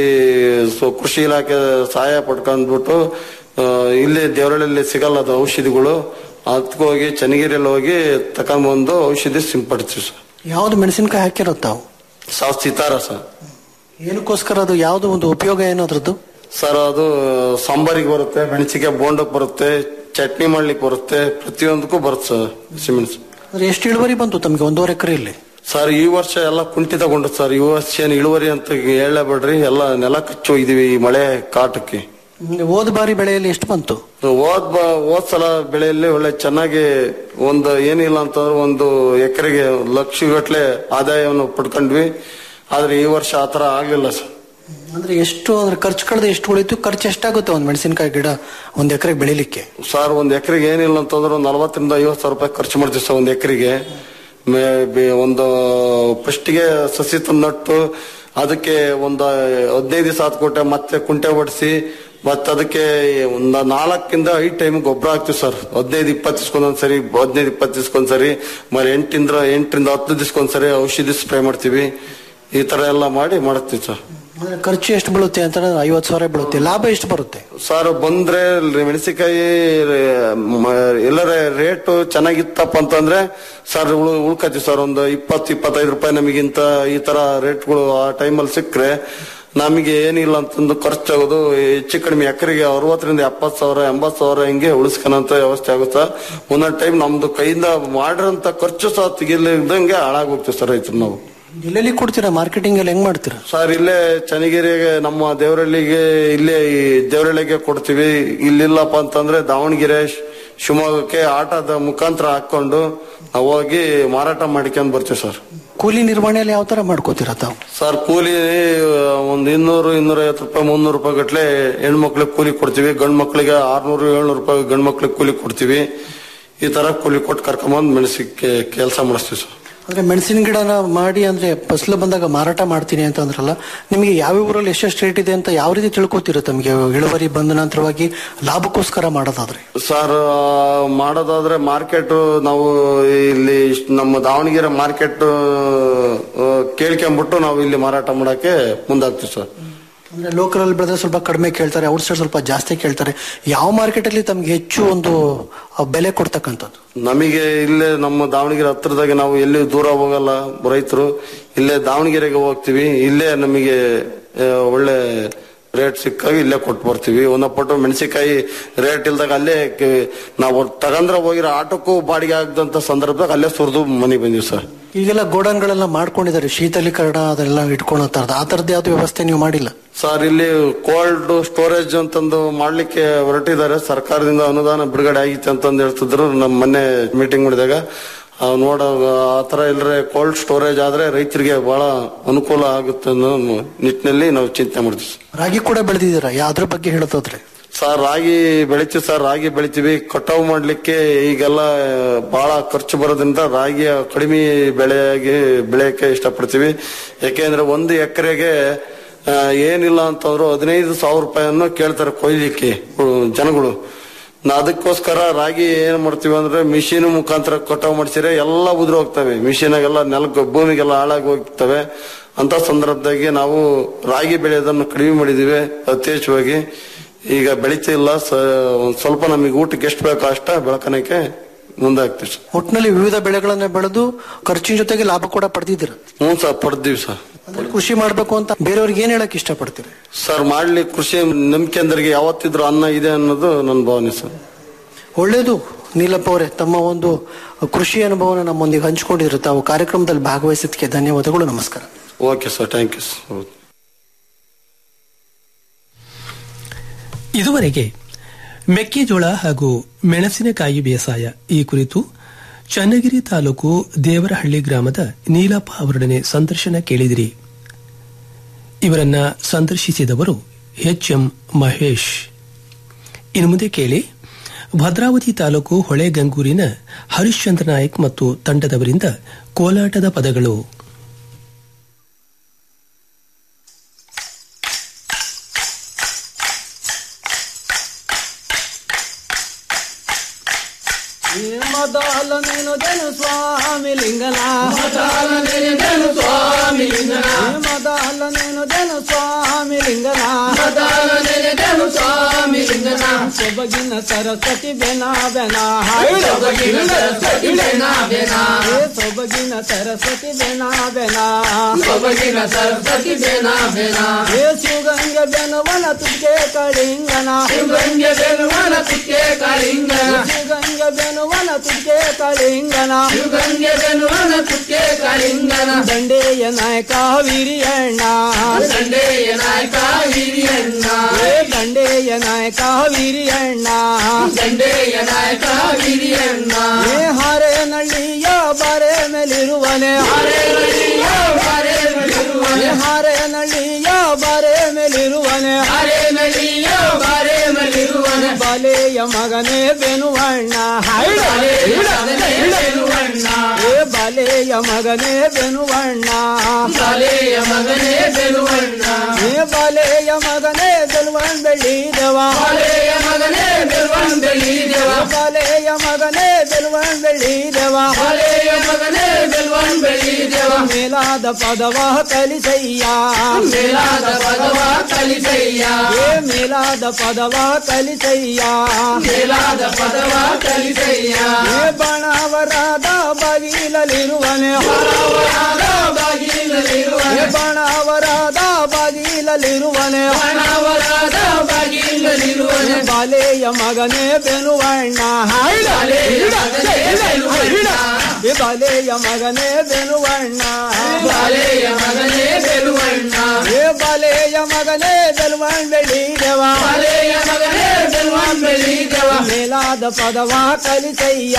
ಸೊ ಕೃಷಿ ಇಲಾಖೆ ಸಹಾಯ ಪಡ್ಕೊಂಡ್ಬಿಟ್ಟು ಆ, ಇಲ್ಲಿ ದೇವರಳ್ಳಿ ಸಿಗಲ್ಲ ಅದು ಔಷಧಿಗಳು ಅದಕ್ಕೆ ಹೋಗಿ ಚನ್ನಗಿರಿಯಲ್ಲಿ ಹೋಗಿ ತಕೊಂಡ್ಬಂದು ಔಷಧಿ ಸಿಂಪಡಿಸ್ತೀವಿ ಸರ್ ಯಾವ್ದು ಮೆಣಸಿನಕಾಯಿ ಹಾಕಿರೋ ತಾವು ಸಾವ್ ಸಿತಾರ ಸರ್ ಏನಕ್ಕೋಸ್ಕರ ಅದು ಯಾವ್ದು ಒಂದು ಉಪಯೋಗ ಏನು ಅದ್ರದ್ದು ಸರ್ ಅದು ಸಾಂಬಾರಿಗೆ ಬರುತ್ತೆ ಮೆಣಸಿಗೆ ಬೋಂಡಕ್ಕೆ ಬರುತ್ತೆ ಚಟ್ನಿ ಮಾಡ್ಲಿಕ್ಕೆ ಬರುತ್ತೆ ಪ್ರತಿಯೊಂದಕ್ಕೂ ಬರುತ್ತೆ ಸರ್ ಹಸಿಮೆಣಸು ಅಂದ್ರೆ ಎಷ್ಟು ಇಳುವರಿ ಬಂತು ತಮಗೆ ಒಂದೂವರೆ ಎಕರೆಯಲ್ಲಿ ಸರ್ ಈ ವರ್ಷ ಎಲ್ಲ ಕುಂಠಿತಗೊಂಡು ಸರ್ ಈ ವರ್ಷ ಏನು ಇಳುವರಿ ಅಂತ ಹೇಳಬೇಡ್ರಿ ಎಲ್ಲ ನೆಲ ಕಚ್ಚಿ ಹೋಗಿದೀವಿ ಈ ಮಳೆ ಕಾಟಕ್ಕೆ ಹೋದ ಬಾರಿ ಬೆಳೆಯಲ್ಲಿ ಎಷ್ಟು ಬಂತು ಹೋದ್ ಬ ಹೋದ್ ಸಲ ಬೆಳೆಯಲ್ಲಿ ಒಳ್ಳೆ ಚೆನ್ನಾಗಿ ಒಂದು ಏನಿಲ್ಲ ಅಂತಂದ್ರೆ ಒಂದು ಎಕರೆಗೆ ಲಕ್ಷಗಟ್ಲೆ ಆದಾಯವನ್ನು ಪಡ್ಕೊಂಡ್ವಿ ಆದ್ರೆ ಈ ವರ್ಷ ಆತರ ಆಗ್ಲಿಲ್ಲ ಸರ್ ಅಂದ್ರೆ ಎಷ್ಟು ಅಂದ್ರೆ ಖರ್ಚು ಕಳೆದ ಎಷ್ಟು ಉಳಿತು ಖರ್ಚು ಎಷ್ಟಾಗುತ್ತೆ ಒಂದು ಮೆಣಸಿನಕಾಯಿ ಗಿಡ ಒಂದ್ ಎಕರೆಗೆ ಬೆಳಿಲಿಕ್ಕೆ ಸರ್ ಒಂದ್ ಎಕರೆಗೆ ಏನಿಲ್ಲ ಅಂತಂದ್ರೆ ಒಂದು ನಲವತ್ತರಿಂದ ಐವತ್ತು ಸಾವಿರ ರೂಪಾಯಿ ಖರ್ಚು ಮಾಡ್ತೀವಿ ಸರ್ ಒಂದ್ ಎಕರೆಗೆ ಮೇ- ಬಿ- ಒಂದು ಫಸ್ಟಿಗೆ ಸಸಿ ತಂದು ನಟ್ಟು ಅದಕ್ಕೆ ಒಂದು ಹದಿನೈದು ದಿವಸ ಆದ ಕೊಟ್ಟೆ ಮತ್ತೆ ಕುಂಟೆ ಹೊಡಿಸಿ ಮತ್ತೆ ಅದಕ್ಕೆ ಒಂದು ನಾಲ್ಕಿಂದ ಐದು ಟೈಮ್ ಗೊಬ್ಬರ ಹಾಕ್ತಿವಿ ಸರ್ ಹದಿನೈದು ಇಪ್ಪತ್ತು ದಿವ್ಸಕ್ಕೊಂದೊಂದ್ ಸರಿ ಹದಿನೈದು ಇಪ್ಪತ್ತು ದಿವ್ಸಕ್ಕೊಂದ್ ಸರಿ ಮತ್ತೆ ಎಂಟಿಂದ ಎಂಟರಿಂದ ಹತ್ತು ದಿವ್ಸಕ್ಕೊಂದ್ ಸರಿ ಔಷಧಿ ಸ್ಪ್ರೇ ಮಾಡ್ತೀವಿ ಈ ತರ ಎಲ್ಲ ಮಾಡಿ ಮಾಡ್ತೀವಿ ಸರ್ ಅಂದ್ರೆ ಖರ್ಚು ಎಷ್ಟು ಬೀಳುತ್ತೆ ಅಂತ ಐವತ್ತು ಸಾವಿರ ಬೀಳುತ್ತೆ ಲಾಭ ಎಷ್ಟು ಬರುತ್ತೆ ಸರ್ ಬಂದ್ರೆ ಮೆಣಸಿನಕಾಯಿ ಎಲ್ಲರ ರೇಟ್ ಚೆನ್ನಾಗಿತ್ತಪ್ಪ ಅಂತಂದ್ರೆ ಸರ್ ಉಳ್ ಉಳ್ಕತಿ ಸರ್ ಒಂದು ಇಪ್ಪತ್ತು ಇಪ್ಪತ್ತೈದು ರೂಪಾಯಿ ನಮಗಿಂತ ಈ ತರ ರೇಟ್ಗಳು ಆ ಟೈಮಲ್ಲಿ ಸಿಕ್ಕರೆ ನಮಗೆ ಏನಿಲ್ಲ ಅಂತಂದು ಖರ್ಚಾಗೋದು ಹೆಚ್ಚು ಕಡಿಮೆ ಎಕರೆಗೆ ಅರವತ್ತರಿಂದ ಎಪ್ಪತ್ತು ಸಾವಿರ ಎಂಬತ್ತು ಸಾವಿರ ಹಿಂಗೆ ಉಳಿಸ್ಕೊಳಂತ ವ್ಯವಸ್ಥೆ ಆಗುತ್ತೆ ಒಂದೊಂದು ಟೈಮ್ ನಮ್ದು ಕೈಯಿಂದ ಮಾಡಿರೋಂಥ ಖರ್ಚು ಸಹ ತೆಗಿಲಿದ್ದಂಗೆ ಹಾಳಾಗೋಗ್ತೀವಿ ಸರ್ ರೈತರು ನಾವು ಎಲ್ಲೆಲ್ಲಿ ಕೊಡ್ತೀರಾ ಮಾರ್ಕೆಟಿಂಗ್ ಎಲ್ಲ ಹೆಂಗ್ ಮಾಡ್ತೀರಾ ಸರ್ ಇಲ್ಲೇ ಚನ್ನಗಿರಿಗೆ ನಮ್ಮ ದೇವರಳ್ಳಿಗೆ ಇಲ್ಲೇ ಈ ದೇವರಳ್ಳಿಗೆ ಕೊಡ್ತೀವಿ ಇಲ್ಲಿಲ್ಲಪ್ಪ ಅಂತಂದ್ರೆ ದಾವಣಗೆರೆ ಶ್- ಶಿವಮೊಗ್ಗಕ್ಕೆ ಆಟದ ಮುಖಾಂತರ ಹಾಕೊಂಡು ನಾವು ಹೋಗಿ ಮಾರಾಟ ಮಾಡ್ಕೊಂಡ್ ಬರ್ತೀವಿ ಸರ್ ಕೂಲಿ ನಿರ್ವಹಣೆಯಲ್ಲಿ ಯಾವ ತರ ಮಾಡ್ಕೋತೀರಾ ತಾವು ಸರ್ ಕೂಲಿ ಒಂದ್ ಇನ್ನೂರು ಇನ್ನೂರ ಐವತ್ತು ರೂಪಾಯಿ ಮುನ್ನೂರು ರೂಪಾಯಿ ಗಟ್ಲೆ ಹೆಣ್ಮಕ್ಳಿಗೆ ಕೂಲಿ ಕೊಡ್ತೀವಿ ಗಂಡ್ ಮಕ್ಳಿಗೆ ಆರ್ನೂರು ಏಳ್ನೂರು ರೂಪಾಯಿ ಗಂಡ್ ಮಕ್ಳಿಗೆ ಕೂಲಿ ಕೊಡ್ತೀವಿ ಈ ತರ ಕೂಲಿ ಕೊಟ್ಟು ಕರ್ಕೊಂಬಂದ್ ಮೆಣಸಿಗೆ ಕೆಲಸ ಮಾಡಿಸ್ತೀವಿ ಸರ್ ಅಂದ್ರೆ ಮೆಣಸಿನ ಗಿಡನ ಮಾಡಿ ಅಂದ್ರೆ ಫಸಲು ಬಂದಾಗ ಮಾರಾಟ ಮಾಡ್ತೀನಿ ಅಂತ ಅಂದ್ರಲ್ಲ ನಿಮಗೆ ಯಾವ ಊರಲ್ಲಿ ಎಷ್ಟೆಷ್ಟು ರೇಟ್ ಇದೆ ಅಂತ ಯಾವ ರೀತಿ ತಿಳ್ಕೊತೀರಾ ತಮಗೆ ಇಳುವರಿ ಬಂದ ನಂತರವಾಗಿ ಲಾಭಕ್ಕೋಸ್ಕರ ಮಾಡೋದಾದ್ರೆ ಸರ್ ಆ, ಮಾಡೋದಾದ್ರೆ ಮಾರ್ಕೆಟ್ ನಾವು ಇಲ್ಲಿ ಇಷ್ಟ್ ನಮ್ಮ ದಾವಣಗೆರೆ ಮಾರ್ಕೆಟ್ ಕೇಳ್ಕೊಂಬಿಟ್ಟು ನಾವು ಇಲ್ಲಿ ಮಾರಾಟ ಮಾಡಕ್ಕೆ ಮುಂದಾಗ್ತೀವಿ ಸರ್ ಅಂದ್ರೆ ಲೋಕಲ್ ಅಲ್ಲಿ ಬೆಳೆದ್ರೆ ಸ್ವಲ್ಪ ಕಡಿಮೆ ಕೇಳ್ತಾರೆ ಔಟ್ ಸೈಡ್ ಸ್ವಲ್ಪ ಜಾಸ್ತಿ ಕೇಳ್ತಾರೆ ಯಾವ ಮಾರ್ಕೆಟ್ ಅಲ್ಲಿ ತಮ್ಗೆ ಹೆಚ್ಚು ಒಂದು ಆ, ಬೆಲೆ ಕೊಡ್ತಕ್ಕಂಥದ್ದು ನಮಗೆ ಇಲ್ಲೇ ನಮ್ಮ ದಾವಣಗೆರೆ ಹತ್ರದಾಗೆ ನಾವು ಎಲ್ಲಿ ದೂರ ಹೋಗಲ್ಲ ರೈತರು ಇಲ್ಲೇ ದಾವಣಗೆರೆಗೆ ಹೋಗ್ತೀವಿ ಇಲ್ಲೇ ನಮಗೆ ಆ, ಒಳ್ಳೆ ರೇಟ್ ಸಿಕ್ಕಾಗ ಇಲ್ಲೇ ಕೊಟ್ಟು ಬರ್ತೀವಿ ಒಂದ ಪಟ್ಟು ಮೆಣಸಿನಕಾಯಿ ರೇಟ್ ಇಲ್ದಾಗ ಅಲ್ಲೇ ಕ- ನಾವು ತಗಂದ್ರ ಹೋಗಿರೋ ಆಟೋಕ್ಕೂ ಬಾಡಿಗೆ ಆಗದಂತ ಸಂದರ್ಭದಾಗ ಅಲ್ಲೇ ಸುರಿದು ಮನೆಗೆ ಬಂದಿವಿ ಸರ್ ಈಗೆಲ್ಲ ಗೋಡನ್ಗಳೆಲ್ಲ ಮಾಡ್ಕೊಂಡಿದ್ದಾರೆ ಶೀತಲೀಕರಣ ಅದೆಲ್ಲ ಇಟ್ಕೊಳ್ಳೋ ತರದ ಆ ತರದ್ದು ಯಾವ್ದು ವ್ಯವಸ್ಥೆ ನೀವು ಮಾಡಿಲ್ಲ ಸರ್ ಇಲ್ಲಿ ಕೋಲ್ಡ್ ಸ್ಟೋರೇಜ್ ಅಂತಂದು ಮಾಡ್ಲಿಕ್ಕೆ ಹೊರಟಿದ್ದಾರೆ ಸರ್ಕಾರದಿಂದ ಅನುದಾನ ಬಿಡುಗಡೆ ಆಗಿತ್ತು ಅಂತಂದು ಹೇಳ್ತಿದ್ರು ನಮ್ಮ ಮೊನ್ನೆ ಮೀಟಿಂಗ್ ಮಾಡಿದಾಗ ಆ, ನೋಡ ಆ ತರ ಎಲ್ಲರೇ ಕೋಲ್ಡ್ ಸ್ಟೋರೇಜ್ ಆದ್ರೆ ರೈತರಿಗೆ ಬಹಳ ಅನುಕೂಲ ಆಗುತ್ತೆ ಅನ್ನೋ ನಿಟ್ಟಿನಲ್ಲಿ ನಾವು ಚಿಂತೆ ಮಾಡ್ತೀವಿ ಸರ್. ರಾಗಿ ಕೂಡ ಬೆಳೆದಿದ್ದೀರಾ ಯಾವ್ದ್ರ ಬಗ್ಗೆ ಹೇಳೋದಾದ್ರೆ ಸರ್ ರಾಗಿ ಬೆಳಿತೀವಿ ಸರ್ ರಾಗಿ ಬೆಳಿತೀವಿ ಕಟಾವು ಮಾಡ್ಲಿಕ್ಕೆ ಈಗೆಲ್ಲ ಬಹಳ ಖರ್ಚು ಬರೋದ್ರಿಂದ ರಾಗಿಯ ಕಡಿಮೆ ಬೆಳೆಯಾಗಿ ಬೆಳೆಯಕ್ಕೆ ಇಷ್ಟಪಡ್ತೀವಿ ಯಾಕೆಂದ್ರೆ ಒಂದು ಎಕರೆಗೆ ಏನಿಲ್ಲ ಅಂತಂದ್ರು ಹದಿನೈದು ಸಾವಿರ ರೂಪಾಯಿಯನ್ನು ಕೇಳ್ತಾರೆ ಕೊಯ್ಲಿಕ್ಕೆ ಉ- ಜನಗಳು ನಾ ಅದಕ್ಕೋಸ್ಕರ ರಾಗಿ ಏನ್ ಮಾಡ್ತೀವಿ ಅಂದ್ರೆ ಮಿಷಿನ್ ಮುಖಾಂತರ ಕಟಾವು ಮಾಡಿಸಿದ್ರೆ ಎಲ್ಲ ಉದುರು ಹೋಗ್ತವೆ ಮಿಷಿನಾಗೆಲ್ಲ ನೆಲಕ್ಕೆ ಭೂಮಿಗೆಲ್ಲ ಹಾಳಾಗಿ ಹೋಗ್ತವೆ ಅಂತ ಸಂದರ್ಭದಾಗಿ ನಾವು ರಾಗಿ ಬೆಳೆಯೋದನ್ನು ಕಡಿಮೆ ಮಾಡಿದೀವಿ ಯಥೇಚ್ಛವಾಗಿ ಈಗ ಬೆಳಿತಿಲ್ಲ ಸ- ಒಂದ್ ಸ್ವಲ್ಪ ನಮಗೆ ಊಟಕ್ಕೆ ಎಷ್ಟು ಬೇಕೋ ಅಷ್ಟ ಬೆಳಕನಕ್ಕೆ ಮುಂದಾಗ್ತೀವಿ ಸರ್ ಒಟ್ಟಿನಲ್ಲಿ ವಿವಿಧ ಬೆಳೆಗಳನ್ನ ಬೆಳೆದು ಖರ್ಚಿನ ಜೊತೆಗೆ ಲಾಭ ಕೂಡ ಪಡೆದಿದ್ದೀರಾ ಹ್ಞೂ ಸರ್ ಪಡೆದೀವಿ ಸರ್ ಅಂದ್ರೆ ಕೃಷಿ ಮಾಡ್ಬೇಕು ಅಂತ ಬೇರೆಯವ್ರಿಗೆ ಏನ್ ಹೇಳಕ್ ಇಷ್ಟಪಡ್ತೀರಿ ಸರ್ ಮಾಡ್ಲಿ ಕೃಷಿ ನಂಬಿಕೆಂದರಿಗೆ ಯಾವತ್ತಿದ್ರು ಅನ್ನ ಇದೆ ಅನ್ನೋದು ನನ್ನ ಭಾವನೆ ಸರ್ ಒಳ್ಳೇದು ನೀಲಪ್ಪ ಅವರೇ ತಮ್ಮ ಒಂದು ಕೃಷಿ ಅನುಭವನ ನಮ್ಮೊಂದಿಗೆ ಹಂಚಿಕೊಂಡಿದ್ರು ತಾವು ಕಾರ್ಯಕ್ರಮದಲ್ಲಿ ಭಾಗವಹಿಸಿದ್ದಕ್ಕೆ ಧನ್ಯವಾದಗಳು ನಮಸ್ಕಾರ okay sir thank you sir ಇದುವರೆಗೆ ಮೆಕ್ಕೆಜೋಳ ಹಾಗೂ ಮೆಣಸಿನಕಾಯಿ ಬೇಸಾಯ ಈ ಕುರಿತು ಚನ್ನಗಿರಿ ತಾಲೂಕು ದೇವರಹಳ್ಳಿ ಗ್ರಾಮದ ನೀಲಪ್ಪ ಅವರೊಡನೆ ಸಂದರ್ಶನ ಕೇಳಿದಿರಿ ಇವರನ್ನ ಸಂದರ್ಶಿಸಿದವರು ಎಚ್ ಎಂ ಮಹೇಶ್ ಇನ್ನು ಮುಂದೆ ಕೇಳಿ ಭದ್ರಾವತಿ ತಾಲೂಕು ಹೊಳೆಗಂಗೂರಿನ ಹರಿಶ್ಚಂದ್ರ ನಾಯಕ್ ಮತ್ತು ತಂಡದವರಿಂದ ಕೋಲಾಟದ ಪದಗಳು మదాల నేను జను స్వామి లింగన మదాల నేను జను స్వామి లింగన. మదాల నేను జను స్వామి లింగన మదాల నేను జను స్వామి లింగన. ಸೊಬಗಿನ ಸರಸ್ವತಿ ಬೆನ ಬೆನ ಸೊಬಗಿನ ಸರಸ್ವತಿ ಬೆನ ಬೆನ. ಸೊಬಗಿನ ಸರಸ್ವತಿ ಬೆನ ಬೆನ ಸೊಬಗಿನ ಸರಸ್ವತಿ ಬೆನ ಬೆನ. ಏ ಶಿವಗಂಗೆ ಬೆನವನ ತುಕ್ಕೆ ಕಳಿಂಗನ ಶಿವಗಂಗೆ ಬೆನುವನ ತುಕ್ಕೆ ಕಳಿಂಗನ. ಶಿವಗಂಗೆ ಬೆನವನ ತುಕ್ಕೆ ಕಳಿಂಗನ ಶಿವಗಂಗೆ ಬೆನುವನ ತುಕ್ಕೆ ಕಳಿಂಗನ. ದಂಡೆಯ ನಾಯಕ ವೀರಿಯಣ್ಣ ದಂಡೆಯ ನಾಯಕ ವೀರಿಯಣ್ಣ. ಏ ದಂಡೆಯ ನಾಯಕ ವೀರಿಯಣ್ಣ ದಂಡೆಯ ನಾಯಕ ವೀರಿಯಣ್ಣ. ಏ ಹಾರೆ ನಳ್ಳಿಯ ಬಾರೆ ಮೇಲಿರುವನೆ ಹಾರೆ ನಳ್ಳಿಯ ಬಾರೆ ಮೇಲಿರುವನೆ. ಏ ಹಾರೆ ನಳ್ಳಿಯ ಬಾರೆ ಮೇಲಿರುವನೆ ಹಾರೆ ನಳ್ಳಿಯ ಬಾರೆ ಮೇಲಿರುವನೆ. ಬಾಲೆಯ ಮಗನೇ ಬೆನುವಣ್ಣ ಬಾಲೆಯ ಮಗನೇ ಬೆನುವಣ್ಣ. ಏ ಬಾಲೆ ಬಾಲೆಯ ಮಗನೇ ಬೆನುವಣ್ಣ ಬಾಲೆಯ ಮಗನೇ ಬೆನುವಣ್ಣ ಏ ಬಾಲೆಯ ಮಗನೇ ಬೆನುವಣ್ಣ ಬೆಳ್ಳಿದವ ಬಾಲೆಯ ಮಗನೇ ಬೆಲ್ವನ್ ಬೆಳ್ಳಿದೆವ ಬಾಲೆಯ ಮಗನೇ ಬೆನುವಣ್ಣ ಬೆಳ್ಳಿದವ ಬಾಲೆಯ ಮಗನೇ ಬೆಲ್ವನ್ ಬೆಳ್ಳಿದೆವ ಮೇಲಾದ ಪದವ ಕಲಿಸಯ್ಯ ಮೇಲಾದ ಪದವ ಕಲಿಸಯ್ಯ ಏ ಮೇಲಾದ ಪದವ ಕಲಿಸಯ್ಯ ಮೇಲಾದ ಪದವ ಕಲಿಸಯ್ಯ ಏ ಬಣವರಾದ ಬಾಗಿಲಲ್ಲಿರುವನೆ ಬಣವರಾದ ಬಾಗಿಲಲ್ಲಿರುವನೆ. ಏ ಬಣವರಾದ ಬಾಗಿಲಲ್ಲಿರುವನೆ ಬಣವರಾದ ಬಾಗಿಲಲ್ಲಿರುವನೆ. ಬಾಲೆಯ ಮಗನೇ ಬೆನುವಣ್ಣ ಬಾಲೆಯ ಮಗನೇ ಬೆನುವಣ್ಣ. ಏ ಬಾಲೆಯ ಮಗನೇ ಬೆನುವಣ್ಣ ಬಾಲೆಯ ಮಗನೇ ಬೆಲುವಣ್ಣ ಏ ಬಾಲೆಯ ಮಗನೇ ಬೆನುವಣ್ಣ ಬೆಳ್ಳಿದೆವ ಬಾಲೆಯ ಮಗನೇ ಬೆಲ್ವನ್ ಬೆಳ್ಳಿದೆವ ಮೇಲಾದ ಪದವ ಕಲಿಸಯ್ಯ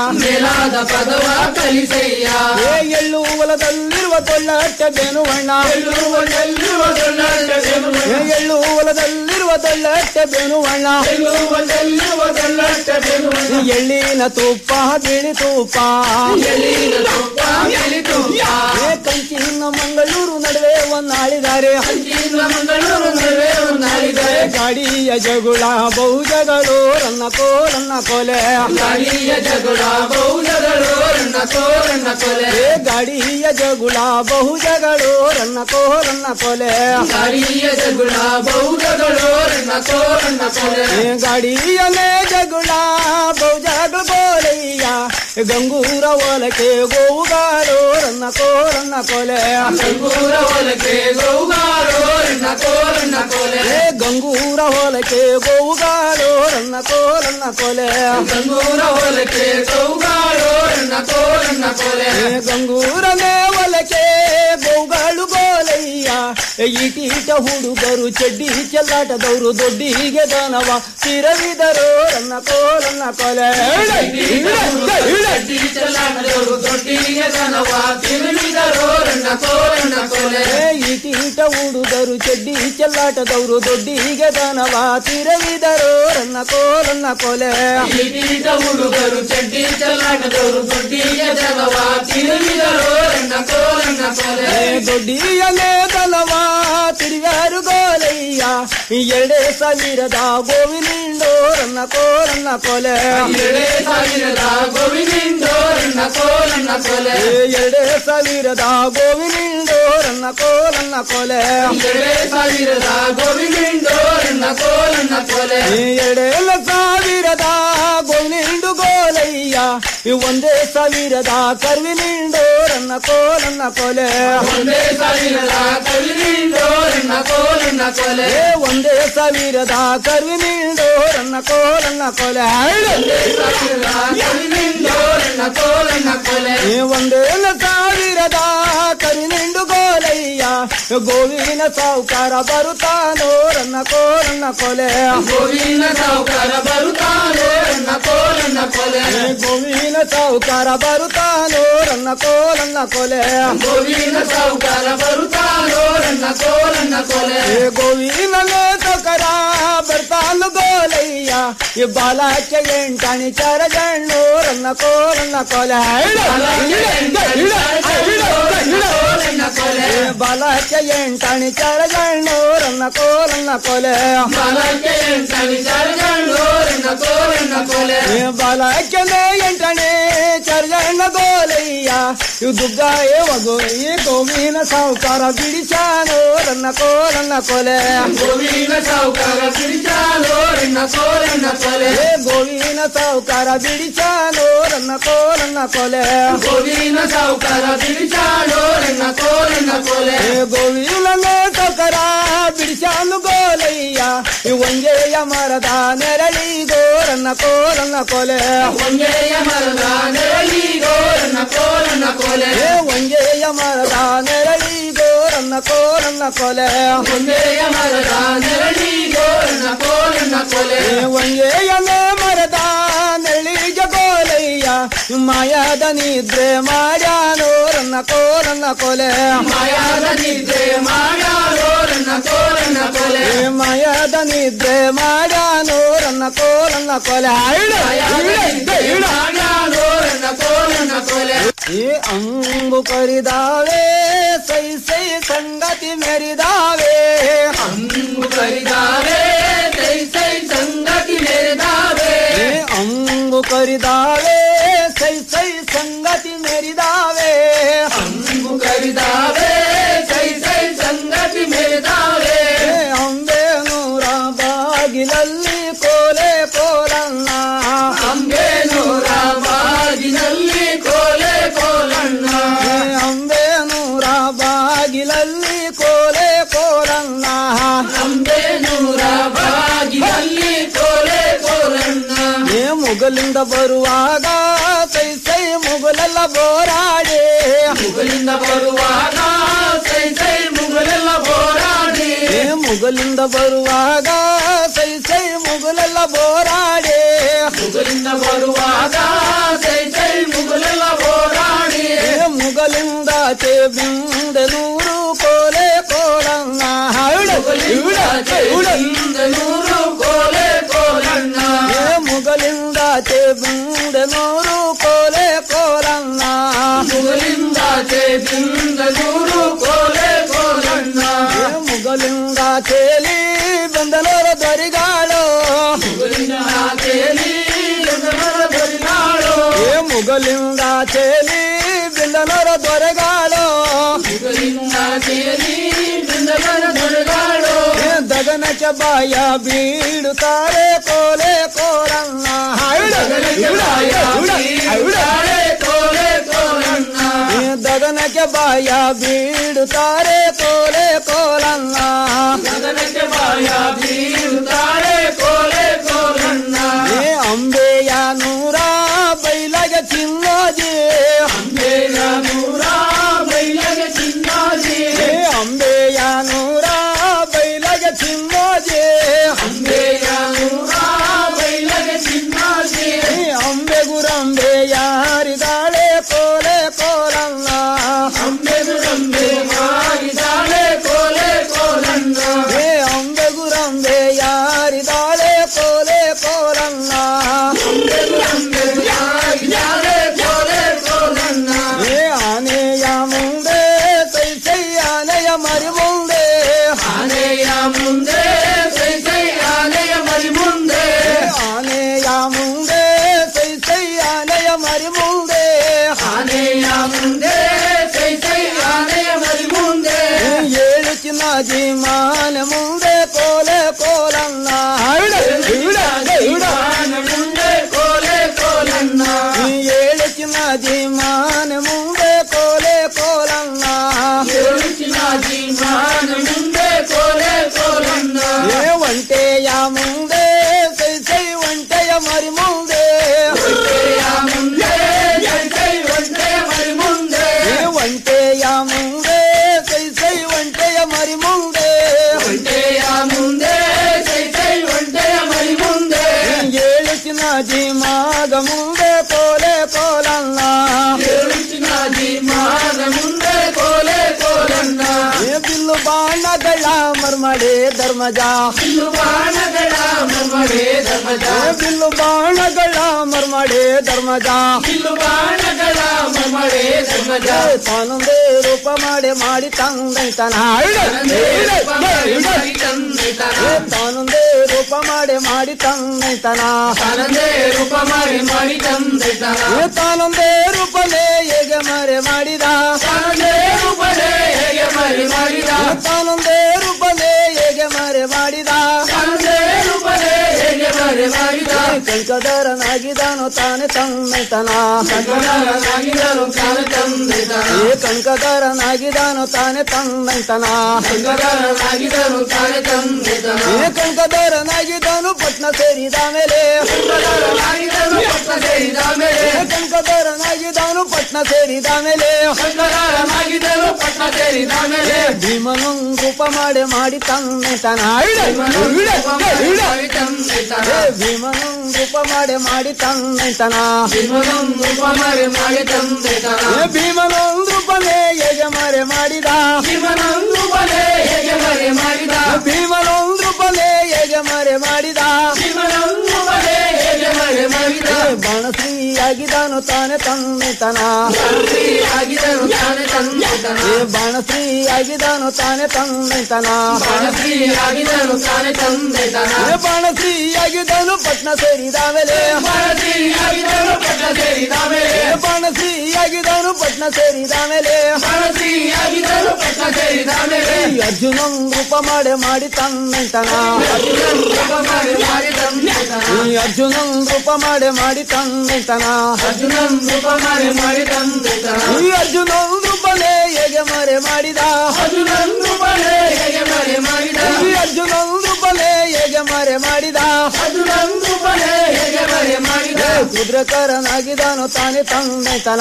ಮೇಲಾದ ಪದವ ಕಲಿಸಯ್ಯ ಏ ಎಳ್ಳು ಹೊಲದಲ್ಲಿರುವ ತೊಳ್ಳಟ್ಟ ಬೆನುವಣ್ಣ ಎಳ್ಳುವ ಚೆಲ್ಲುವ ದೊಡ್ಡ ಬೆನುವಣ್ಣ. ಏ ಎಳ್ಳು ಹೊಲದಲ್ಲಿರುವ ತೊಳ್ಳಟ್ಟ ಬೆನುವಣ್ಣ ಎಳ್ಳುವ ಚೆಲ್ಲುವ ದೊಡ್ಡ ಬೆನುವಣ್ಣ. ಎಳ್ಳಿನ ತುಪ್ಪ ಬಿಳಿ ತುಪ್ಪ ಎಳ್ಳಿನ ತುಪ್ಪ ಬಿಳಿ ತುಪ್ಪ. ಏ ಕಂಚಿನ ಮಂಗಳೂರು ನಡುವೆ ಒಂದಾಳಿದ್ದಾರೆ ಕಂಚಿನ ಮಂಗಳೂರು ನಡುವೆ ಒಂದಾಳಿದ್ದಾರೆ. ಗಾಡಿಯ ಜಗುಳ ಬಹುಜಗಳು ರನ್ನ ಕೋರನ್ನ ಕೊಲೆ ಗಾಳಿಯ ಜಗಳ ಬಹುಜಗಳು ರನ್ನ ಕೋರನ್ನ ಕೊಲೆ ಏ ಗಾಡಿಯ ಜಗುಳ ಬಹುಜಗಳು ರನ್ನ ಕೋರನ್ನ ಕೊಲೆ ಗಾಳಿಯ ಜಗಳ ಬಹುಜಗಳು ರನ್ನ ಕೋರನ್ನ ಕೊಲೆ ಏ ಗಾಡಿಯಲ್ಲೇ ಜಗುಳ ಬಹುಜಗಳು ಗೋಲಯ್ಯ ಗಂಗೂರ ಒಲಕೆ ಗೋವುಗಾರು ರನ್ನ ಕೋರನ್ನ ಕೊಲೆ ಗಂಗೂರ ಹೊಲಕ್ಕೆ ಗೋಗಾರೋ ರನ್ನ ಕೋರನ್ನ ಕೊಲೆ ಏ ಗಂಗೂರ ಹೊಲಕೆ ಗೋವುಗಾರು ರನ್ನ ಕೋರನ್ನ ಕೊಲೆ ಗಂಗೂರ ಹೊಲಕ್ಕೆ ಗೋಗಾರೋ ರನ್ನ ಕೋರನ್ನ ಕೊಲೆ ಏ ಗಂಗೂರನೇ ಒಲಕೆ ಗೋಗಳು ಗೋಲಯ್ಯ ಈಟೀಟ ಹುಡುಗರು ಚಡ್ಡಿ ಚೆಲ್ಲಾಟದವರು ದೊಡ್ಡಿಗೆ ದನವ ತಿರವಿದರು ರನ್ನ ಕೋರನ್ನ ಕೊಲೆ ಚಡ್ಡಿ ಚಲಾಟದವರು ದೊಡ್ಡಿಗೆ ದನವ ತಿರುಗಿದರು ರನ್ನ ಕೋರನ್ನ ಕೊಲೆ ಏ ಈಟೀಟ ಹುಡುಗರು ಚಡ್ಡಿ ಚೆಲ್ಲಾಟದವರು ದೊಡ್ಡಿಗೆ ದನವ ತಿರವಿದರು ರನ್ನ ಕೋರನ್ನ ಕೊಲೆ ಈಟೀಟ ಹುಡುಗರು ಚಡ್ಡಿ ಚಲಾಟದವರು ದೊಡ್ಡಿಗೆ ದನವ ತಿರುಗಿದರು ರನ್ನ ಕೋರನ್ನ ಕೊಲೆ ಏ ದೊಡ್ಡಿಯನೇ ದನವ ತಿರುಗಾರು ಗೋಲಯ್ಯ ಎರಡೇ ಸಾವಿರದ ಗೋವಿನಿಂಡೋ ರನ್ನ ಕೋರನ್ನ ಕೊಲೆ ಎರಡೇ ಸಾವಿರದ ಗೋವಿನಿಂದೋ ರನ್ನ ಕೋರನ್ನ ಕೊಲೆ ಏ ಎರಡೇ ಸಾವಿರದ ಗೋವಿನಿಂಡೋ ರನ್ನ ಕೋರನ್ನ ಕೊಲೆ ಎರಡೇ ಸಾವಿರದ ಗೋವಿನಿಂದೋ ರನ್ನ ಕೋರನ್ನ ಕೊಲೆ ಏ ಎರಡೇ ಸಾವಿರದ ಗೋವಿನಿಂಡು ಗೋಲಯ್ಯ ಈ ಒಂದೇ ಸಾವಿರದ ಕರ್ವಿನಿಂಡೋ ರನ್ನ ಕೋರನ್ನ ಕೊಲೆ ಒಂದೇ ಸಾವಿರದ ಕವಿನಿಂದೋ ರನ್ನ ಕೋರನ್ನ ಕೊಲೆ ಏ ಒಂದೇ ಸಾವಿರದ ಕರ್ವಿನಿಂಡೋ ರನ್ನ ಕೋರನ್ನ ಕೊಲೆ ಒಂದೇ ಸಾವಿರದ ಕವಿನಿಂದೋ ರನ್ನ ಕೋರನ್ನ ಕೊಲೆ ಏ ಒಂದೇ ಸಾವಿರದ ಕರಿನಿಂಡು ಗೋಲಯ್ಯ ಗೋವಿನ ಸಾವುಕಾರ ಬರುತ್ತಾನೋ ರನ್ನ ಕೋರನ್ನ ಕೊಲೆ ಗೋವಿನ ಸಾವುಕಾರ ಬರುತ್ತಾನೋ ರನ್ನ ಕೋರನ್ನ ಕೊಲೆ ಏ ಗೋವಿನ ಸಾವುಕಾರ ಬರುತ್ತಾನೋ ರನ್ನ ಕೋರನ್ನ ಕೊಲೆ ಗೋವಿನ ಸಾವುಕಾರ ಬರುತ್ತಾನೋ ರನ್ನ ಕೋರನ್ನ ಕೊಲೆ ಏ ಗೋವಿನನೇ ತೊಕರ ಬರ್ತಾನು ಗೋಲಯ್ಯ ಈ ಬಾಲಕ್ಕೆ ಎಂಟಣಿ ಚರಜಣ್ಣು ರನ್ನ ಕೋರನ್ನ ಕೊಲೆ ಕೋರನ್ನ ಕೊಲೆ ಏ ಬಾಲಕ್ಕೆ ಎಂಟಣಿ ಚರಜಣ್ಣು ರನ್ನ ಕೋರನ್ನ ಕೊಲೆ ಬಾಲಕ್ಕೆ ಎಂಟನಿ ಚರಗಂಡು ರನ್ನ ಕೋರನ್ನ ಕೊಲೆ ಏ ಬಾಲಕ್ಕೆ ಎಂಟಣೆ ಚರಜಣ್ಣ ಗೋಲಯ್ಯ ಇವು ದುಗ್ಗ ಏ ವಗೋ ಈ ಗೋವಿನ ಸಾವುಕಾರ ಬಿಡಿಸಾನೋ ರನ್ನ ಕೋರನ್ನ ಕೊಲೆ ಗೋವಿನ ಸಾವುಕಾರ ಬಿಡಿಸಾನೋ ರನ್ನ ಕೋರನ್ನ ಕೊಲೆ ಏ ಗೋವಿನ ಸಾವುಕಾರ ಬಿಡಿಸಾನೋ ರನ್ನ ಕೋರನ್ನ ಕೊಲೆ ಗೋವಿನ ಸಾವುಕಾರ ಬಿಡಿಸಾನೋ ರನ್ನ ಕೋರನ್ನ ಕೊಲೆ ಏ ಗೋವಿನನೇ ಸಾವುಕಾರ ಬಿಡಿಸಾನು ಗೋಲಯ್ಯ ಈ ಒಂಗೆಯ ಮರದ ನೆರಳಿಗೋ ರನ್ನ ಕೋರನ್ನ ಕೊಲೆ ಒಂಗೆಯ ಮರದ ನೆರಳಿಗೋ ರನ್ನ ಕೋರನ್ನ ಕೊಲೆ ಏ ಒಂಗೆಯ ಮರದ ನೆರಳಿಗೋ ರನ್ನ ಕೋರನ್ನ ಕೊಲೆ ಒಂಗೆಯ ಮರದ ನೆರಳಿಗೋ ರನ್ನ ಕೋರನ್ನ ಕೊಲೆ ಏ ಒಂಗೆಯನೇ ಮರದ ನೆರಳಿಗ ಗೋಲಯ್ಯ ಮಾಯಾದ ನಿದ್ರೆ ಮಾಡ್ಯಾನೋ ರನ್ನ ಕೋರನ್ನ ಕೊಲೆ ಮಾಯಾದ ನಿದ್ರೆ ಮಾಡ್ಯಾರೋ ರನ್ನ ಕೋರನ್ನ ಕೊಲೆ ಏ ಮಾಯಾದ ನಿದ್ರೆ ಮಾಡ್ಯಾನೋ ರನ್ನ ಕೋರನ್ನ ಕೊಲೆ ಮಾಯಾದ ನಿದ್ರೆ ಮಾಡ್ಯಾರೋ ರನ್ನ ಕೋರನ್ನ ಕೊಲೆ ಈ ಅಂಬು ಕರಿದಾವೆ ಸೈ ಸೈ ಸಂಗತಿ ಮೆರಿದಾವೆ ಅಂಬು ಕರಿದಾವೆ ಸೈ ಸೈ ಸಂಗತಿ ಮೆರೆದಾವೆ ಈ ಅಂಬು ಕರಿದಾವೆ ಸೈ ಸೈ ಸಂಗತಿ ಮೆರಿದಾವೆ ಅಂಬು ಕರಿದಾವೆ ಸೈ ಸೈ ಸಂಗತಿ ಮೆರೆದಾವೆ ಅಂಬೆ ನೂರ ಬಾಗಿಲಲ್ಲಿ ಕೋಲೆ ಕೋಲನ್ನ ಅಂಬೆ ನೂರ ಬಾಗಿನಲ್ಲಿ ಕೋಲೆ ಕೋಲಣ್ಣ ಅಂಬೆ ನೂರ ಬಾಗಿಲಲ್ಲಿ ಕೋಲೆ ಕೋಲನ್ನ ಅಂಬೆ ನೂರ ಬಾಗಿನಲ್ಲಿ ಕೋಲೆ ಕೋಲಣ್ಣ ಏ ಮುಗಲಿಂದ ಬರುವಾಗ ಸೈ ಸೈ ಮುಗಲೆಲ್ಲ ಬೋರಾಡಿ ಮುಗಲಿಂದ ಬರುವಾಗ ಸೈ ಸೈ ಮುಗಲೆಲ್ಲ ಬೋರಾಡಿ ಏ ಮುಗಲಿಂದ ಬರುವಾಗ ಸೈ ಸೈ ಮುಗಲೆಲ್ಲ ಬೋರಾಡಿ ಮುಗಲಿಂದ ಬರುವಾಗ ಸೈ ಸೈ ಮುಗಲೆಲ್ಲ ಬೋರಾಡಿ ಏ ಮುಗಲಿಂದ ಚೇ ಬಿಂದ ನೂರು ಕೋಲೆ ಕೋಲನ್ನ ಮುಗಲಿಂದ ನೂರು ಕೋಲೆ ಕೋಲಣ್ಣ ಏ ಮುಗಲಿಂದ ಚೇ ಬಿಂದ ನೂರು ಕೋಲೆ ಕೋಲನ್ನ ಮುಗಲಿಂದ ಚೇಬಿಂದ ನೂರು ಕೋಲೆ ಕೋಲಣ್ಣ ಏ ಮುಗಲಿಂದ ಚೇಲಿ ಬಂದನೋರ ದೊರಿಗಾಳು ಮುಗಲಿನ ಕೇಳಿ ಬರಿನಾಳು ಏ ಮುಗಲಿಂದ ಚೇಲಿ ಬಿಂದನೋರ ದೊರೆಗಾಳು ಮುಗಲಿನ ಕೇಳಿ ಬಿಂದವರ ದೊರೆಗಾಳು ಏ ದಗನ ಚಬಾಯ ಬೀಡುತ್ತಾರೆ ಕೋಲೆ ಕೋರನ್ನ ತಾಳೆ ಕೋಲೆ ಕೋಲಣ್ಣ ಏ ದಗನಕ್ಕೆ ಬಾಯ ಬೀಡುತ್ತಾರೆ ಕೋಲೆ ಕೋಲನ್ನ ಗಗನಕ್ಕೆ ಬಾಯ ಬೀರುತ್ತಾಳೆ ಕೋಲೆ ಕೋಲಣ್ಣ ಏ ಅಂಬೆಯ ನೂರ ಬೈಲಗೆ ಚಿನ್ನೋಜಿ ಅಂಬೆಯ ನೂರ ಬೈಲಗೆ ಚಿನ್ನಾಜಿ ಏ ಅಂಬೆಯ ನೂರ ಬೈಲಗೆ ಚಿನ್ನೋಜಿ ಅಂಬೆಯ ನೂರ ಬೈಲಗೆ ಚಿನ್ನಾಜಿ ಏ ಅಂಬೆ ಗುರಂಬೆ ಯಾರಿದಾಳೆ ಕೋಲೆ ಕೋಲನ್ನ ಅಂಬೆ ರಂಬೆ ಮಾರಿದಾಳೆ ಕೋಲೆ ಕೋಲಣ್ಣ ಏ ಅಂಬೆ ಗುರಂಬೆ ಯಾರಿದಾಳೆ ಕೋಲೆ ಕೋಲನ್ನ ಅಂಬೆ ರಂಬೆ ಮಾರಿದಾಳೆ ಕೋಲೆ ಕೋಲಣ್ಣ ಏ ಆನೆಯ ಮುಂದೆ ಸೈ ಸೈ ಆನೆಯ ಮರಿ ಮುಂದೆ ಆನೆಯ ಮುಂದೆ ಸೈ ಸೈ ಆನೆಯ ಮರಿ ಮುಂದೆ ಆನೆಯ ಮುಂದೆ ಸೈ ಸೈ ಆನೆಯ ಮರಿ ಮುಂದೆ ಆನೆಯ ಮುಂದೆ ಸೈ ಸೈ ಆನೆಯ ಮರಿ ಮುಂದೆ ಏಳು ಚಿನ್ನ ಜೀಮಾನ ಮುಂದೆ ಕೋಲೆ ಕೋಲನ್ನ ಆನೆ ಮುಂದೆ ಕೋಲೆ ಕೋಲಣ್ಣ ಏಳು ಚಿನ್ನ ಜೀಮಾನ ಮುಂದೆ ಕೋಲೆ ಕೋಲನ್ನ ಏಳುಚಿನ ಜೀವಾನ ಮುಂದೆ ಕೋಲೆ ಕೋಲಣ್ಣ ಏ ಒಂಟೆಯ ಮುಂದೆ ಸೈ ಸೈ ಒಂಟೆಯ ಮರಿ ಮುಂದೆ ಒಂಟೆಯ ಮುಂದೆ ಸೈ ಸೈ ಒಂಟೆಯ ಮರಿ ಮುಂದೆ ಏ ಒಂಟೆಯ ಮುಂದೆ ಸೈ ಸೈ ಒಂಟೆಯ ಮರಿ ಮುಂದೆ ಒಂಟೆಯ ಮುಂದೆ ಸೈ ಸೈ ಒಂಟೆಯ ಮರಿ ಮುಂದೆ ಏಳು ಚಿನ್ನ ಜೀಮಾಗ ಮುಂದೆ ಕೋಲೆ ಕೋಲನ್ನ ಏಳುಚಿನ ಜೀವಾನ ಮುಂದೆ ಕೋಲೆ ಕೋಲಣ್ಣ ಏ ಬಿಲ್ಲು ಬಾಣಗಳ ಮರ್ಮಡೆ ಧರ್ಮಜ ಇನ್ನು ಬಾಣಗಳ ಮರ್ಮಡೆ ಧರ್ಮಜ ಏ ಬಿಲ್ಲು ಬಾಣಗಳ ಮರ್ಮಡೆ ಧರ್ಮಜ ಇನ್ನು ಬಾಣಗಳ ಮರ್ಮಡೆ ಧರ್ಮಜ ಏ ತಾನೊಂದೇ ರೂಪ ಮಾಡಿ ಮಾಡಿ ತಂದೈತನ ಮಾಡಿ ತಂದಿತನ ಏ ತಾನೊಂದೇ ರೂಪ ಮಾಡಿ ಮಾಡಿ ತಂದೈತನ ತಾನಂದೇ ರೂಪ ಮಾಡಿ ಮಾಡಿ ತಂದಿತನ ಏ ತಾನೊಂದೇ ರೂಪನೇ ಹೇಗೆ ಮರೆ ಮಾಡಿದ ತಾನಂದೇ ರೂಪನೇ ಹೇಗೆ ಮರಿ ಮಾಡಿದ ಏ ತಾನೊಂದೇ ರೂಪನೇ ಹೇಗೆ ಮರೆ ಮಾಡಿದ ತಾನಂದೇ ರೂಪನೇ ಹೇಗೆ ಮರಿ ಮಾಡಿದ ಏ ಕನಕದರನಾಗಿದ್ದಾನೋ ತಾನೇ ತಂದೈತನ ಸಂಗಡನಾಗಿದರು ತಾನು ತಂದಿತನ ಏ ಕನಕದರನಾಗಿದ್ದಾನೋ ತಾನೇ ತಂದೈತನ ಸಂಗಡನಾಗಿದರು ತಾನು ತಂದಿತನ ಏ ಕನಕದರನಾಗಿದ್ದಾನು ಪಟ್ನ ಸೇರಿದ ಮೇಲೆ ಸಂಗಡನಾಗಿದರು ಪಟ್ಟ ಸೇರಿದ ಮೇಲೆ ಏ ಕನಕದರನಾಗಿದ್ದಾನು ಪಟ್ನ ಸೇರಿದ ಮೇಲೆ ಸಂಗಡನಾಗಿದರು ಪಟ್ಟ ಸೇರಿದ ಮೇಲೆ ಏ ಭೀಮನೊಂದು ರೂಪ ಮಾಡಿ ಮಾಡಿ ತಂದೈತನ ಮಾಡಿ ತಂದಿತನ ಏ ಭೀಮನೊಂದು ರೂಪ ಮಾಡಿ ಮಾಡಿ ತಂದೈತನ ಶಿವನೊಂದು ರೂಪ ಮಾಡಿ ಮಾಡಿ ತಂದಿತನ ಏ ಭೀಮನೊಂದು ರೂಪನೇ ಹೇಗೆ ಮರೆ ಮಾಡಿದ ಶಿವನೊಂದು ರೂಪನೇ ಹೇಗೆ ಮರೆ ಮಾಡಿದ ಭೀಮನೊಂದು ರೂಪನೇ ಹೇಗೆ ಮರೆ ಮಾಡಿದ ಶಿವನೊಂದು ರೂಪನೇ ಹೇಗೆ ಮರೆ ಮಾಡಿದ ಏ ಬಾಣಶ್ರೀಯಾಗಿ ಆಗಿದಾನು ತಾನೆ ತಂದೆತನ ಆಗಿದನು ತಾನೆ ತಂದೆತನ ಏ ಬಾಣಶ್ರೀ ಆಗಿದಾನು ತಾನೆ ತಂದೆತನ ಬಾಣಶ್ರೀ ಆಗಿದನು ತಾನೆ ತಂದೆತನ ಏ ಬಾಣಶ್ರೀ ಆಗಿದಾನು ಪಟ್ನ ಸೇರಿದ ಮೇಲೆ ಬಾಣಶ್ರೀ ಆಗಿದನು ಪಟ್ನ ಸೇರಿದ ಮೇಲೆ ಏ ಬಾಣಶ್ರೀ ಆಗಿದಾನು ಪಟ್ನ ಸೇರಿದ ಮೇಲೆ ಬಾಣಶ್ರೀ ಆಗಿದನು ಪಟ್ನ ಸೇರಿದ ಮೇಲೆ ಈ ಅರ್ಜುನನ್ ರೂಪ ಮಾಡಿ ಮಾಡಿ ತಂದೆತನ ಅರ್ಜುನನ್ ರೂಪ ಮಾಡಿ ಮಾಡಿ ತಂದೆತನ ಈ ಅರ್ಜುನನ್ ರೂಪ ಮಾಡಿ ಮಾಡಿ ತಂದೆತನ ಅರ್ಜುನನ್ ರೂಪ ಮಾಡಿ ಮಾಡಿ ತಂದೆತನ ಈ ಅರ್ಜುನನ್ ರೂಪನೇ ಹೇಗೆ ಮರೆ ಮಾಡಿದ ಅರ್ಜುನನ್ ರೂಪನೇ ಹೇಗೆ ಮರೆ ಮಾಡಿದ ಈ ಅರ್ಜುನನ್ ರೂಪನೇ ಹೇಗೆ ಮರೆ ಮಾಡಿದ ಅರ್ಜುನನ್ ರೂಪನೇ ಹೇಗೆ ಮರೆ ಮಾಡಿದ ಏ ಕುದುರೆಕರನಾಗಿದ್ದಾನು ತಾನೆ ತಂದೆತನ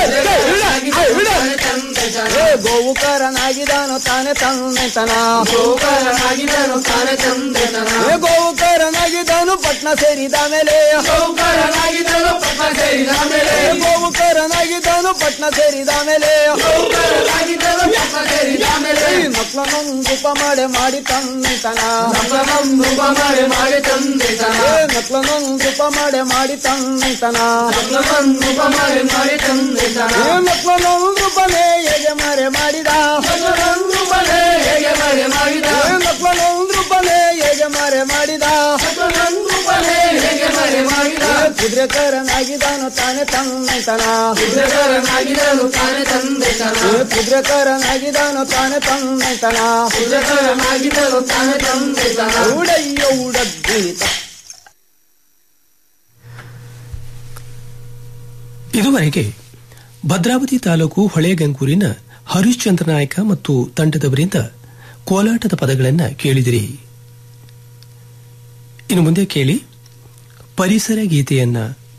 ಏ ಗೋವುಕರನಾಗಿದ್ದಾನು ತಾನೆ ತಂದೆತನ ಗೋಕರನಾಗಿದ್ದನು ತಾನೆ ತಂದೆತನ ಏ ಗೋವುಕರನಾಗಿದ್ದಾನು ಪಟ್ನ ಸೇರಿದ ಮೇಲೆ ಗೋಕರನಾಗಿದ್ದನು ಪಟ್ನ ಸೇರಿದ ಮೇಲೆ ಏ ಗೋವುಕರನಾಗಿದ್ದಾನು ಪಟ್ನ ಸೇರಿದ ಮೇಲೆ ಗೋಕರನಾಗಿದ್ದನು ಪಟ್ನ ಸೇರಿದ ಮೇಲೆ ಈ ಮಕ್ಕಳನ್ನೊಂದು ರೂಪ ಮಾಡಿ ಮಾಡಿ ತಂದೆತನ ನಮ್ಮನೊಂದು ರೂಪ ಮಾಡಿ ಮಾಡಿ ತಂದೆತನ ಏ ಮಕ್ಕಳನ್ನೊಂದು ರೂಪ ಮಾಡಿ ಮಾಡಿ ತಂದೆತನ ನಮ್ಮನೊಂದು ರೂಪ ಮಾಡಿ ಮಾಡಿ ತಂದೆತನ ಏ ಮಕ್ಕಳನ್ನೊಂದು ರೂಪನೇ ಹೇಗೆ ಮರೆ ಮಾಡಿದ ನಮ್ಮನೊಂದು ರೂಪನೇ ಹೇಗೆ ಮರೆ ಮಾಡಿದ ಏ ಮಕ್ಕಳನ್ನೊಂದು ರೂಪನೇ ಹೇಗೆ ಮರೆ ಮಾಡಿದ ನಮ್ಮನೊಂದು ರೂಪನೇ ಹೇಗೆ ಮರೆ ಮಾಡಿದ ಏ ಕುದುರೆಕರನಾಗಿದ್ದಾನು ತಾನೆ ತಂದೆತನ ಕುದುರೆಕರನಾಗಿದ್ದನು ತಾನೆ ತಂದೆತನ ಏ ಕುದುರೆಕರನಾಗಿದ್ದಾನು ತಾನೆ ತಂದೆತನ ಕುದುರೆಕರನಾಗಿದ್ದನು ತಾನೆ ತಂದೆತನ ಉಡಯ್ಯ ಉಡದ್ದೀತ ಇದುವರೆಗೆ ಭದ್ರಾವತಿ ತಾಲೂಕು ಹೊಳೆಗಂಗೂರಿನ ಹರಿಶ್ಚಂದ್ರ ನಾಯಕ ಮತ್ತು ತಂಡದವರಿಂದ ಕೋಲಾಟದ ಪದಗಳನ್ನು ಕೇಳಿದಿರಿ ಇನ್ನು ಮುಂದೆ ಕೇಳಿ ಪರಿಸರ ಗೀತೆಯನ್ನ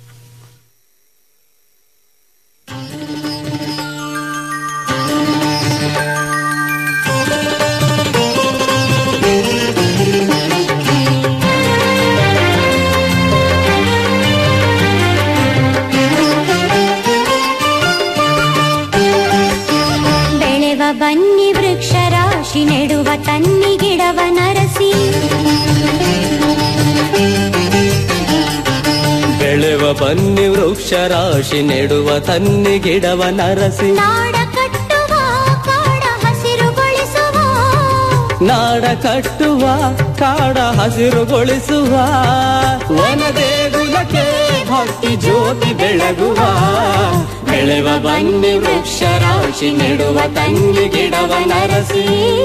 ಬೆಳೆವ ಬನ್ನಿ ವೃಕ್ಷ ರಾಶಿ ನೆಡುವ ತನ್ನಿ ಗಿಡವ ನರಸಿ ಬೆಳೆವ ಬನ್ನಿ ವೃಕ್ಷ ರಾಶಿ ನೆಡುವ ತನ್ನಿ ಗಿಡವ ನರಸಿ ನಾಡ ಕಟ್ಟುವ ಕಾಡ ಹಸಿರುಗೊಳಿಸುವ ನಾಡ ಕಟ್ಟುವ ಕಾಡ ಹಸಿರುಗೊಳಿಸುವ ವನ ದೇಗುಲಕ್ಕೆ ಭಕ್ತಿ ಜ್ಯೋತಿ ಬೆಳಗುವ ಬೆಳೆವ ಬನ್ನಿ ವೃಕ್ಷ ರಾಶಿ ನೆಡುವ ತನ್ನಿ ಗಿಡವ ನರಸಿ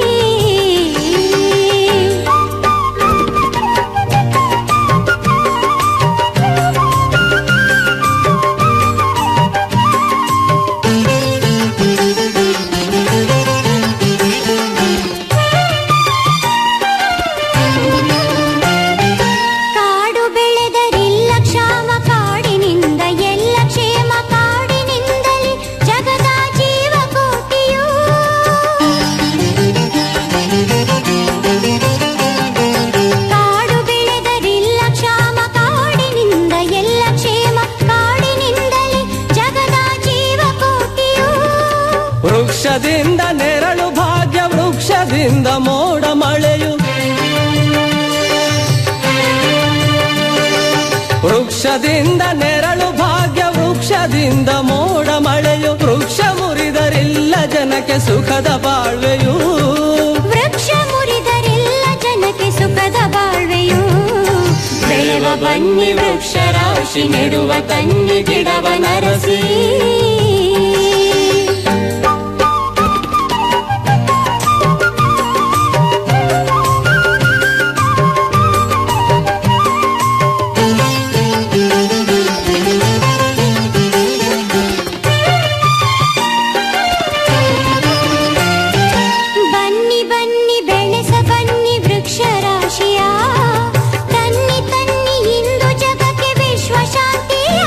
ಕಾಡು ಬೆಳೆದರಿಲ್ಲ ಕ್ಷಾಮ ಕಾಡಿನಿಂದ ಎಲ್ಲ ಕ್ಷೇಮ ಕಾಡಿನಿಂದಲೇ ಜಗದ ಜೀವಕೋಟಿಯು ಕಾಡು ಬೆಳೆದರಿಲ್ಲ ಕ್ಷಾಮ ಕಾಡಿನಿಂದ ಎಲ್ಲ ಕ್ಷೇಮ ಕಾಡಿನಿಂದಲೇ ಜಗದ ಜೀವಕೋಟಿಯು ವೃಕ್ಷದಿಂದ ನೆರಳು ಭಾಗ್ಯ ವೃಕ್ಷದಿಂದ ಮೋಡ ಮಳೆಯು ವೃಕ್ಷದಿಂದ ನೆರಳು ಭಾಗ್ಯ ವೃಕ್ಷದಿಂದ ಮೋಡ ಮಳೆಯು ವೃಕ್ಷ ಮುರಿದರಿಲ್ಲ ಜನಕ್ಕೆ ಸುಖದ ಬಾಳ್ವೆಯು ವೃಕ್ಷ ಮುರಿದರೆಲ್ಲ ಜನಕ್ಕೆ ಸುಖದ ಬಾಳ್ವೆಯು ಬೆಳೆವ ಬನ್ನಿ ವೃಕ್ಷ ರಾಶಿ ನೆಡುವ ತನ್ನಿ ಗಿಡವ ನರಸಿ ಬನ್ನಿ ಬನ್ನಿ ಬೆಳೆಸ ಬನ್ನಿ ವೃಕ್ಷ ರಾಶಿಯ ತನ್ನಿ ತನ್ನಿ ಇಂದು ಜಗಕ್ಕೆ ವಿಶ್ವ ಶಾಂತಿಯ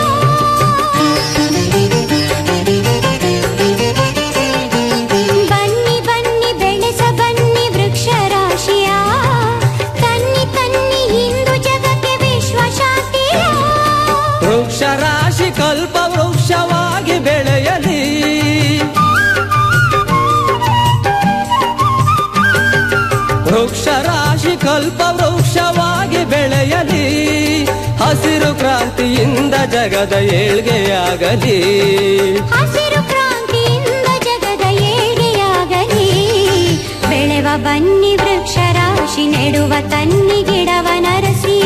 ಬನ್ನಿ ಬನ್ನಿ ಬೆಳೆಸ ಬನ್ನಿ ವೃಕ್ಷ ರಾಶಿಯ ತನ್ನಿ ತನ್ನಿ ಇಂದು ಜಗಕ್ಕೆ ವಿಶ್ವ ಶಾಂತಿಯ ವೃಕ್ಷ ರಾಶಿ ಕಲ್ಪ ವೃಕ್ಷವಾಗಿ ಬೆಳೆಯಲಿ ವೃಕ್ಷ ರಾಶಿ ಕಲ್ಪ ವೃಕ್ಷವಾಗಿ ಬೆಳೆಯಲಿ ಹಸಿರು ಕ್ರಾಂತಿಯಿಂದ ಜಗದ ಏಳ್ಗೆಯಾಗಲಿ ಹಸಿರು ಕ್ರಾಂತಿಯಿಂದ ಜಗದ ಏಳಿಗೆಯಾಗಲಿ ಬೆಳೆವ ಬನ್ನಿ ವೃಕ್ಷ ರಾಶಿ ನೆಡುವ ತನ್ನಿ ಗಿಡವ ನರಸಿ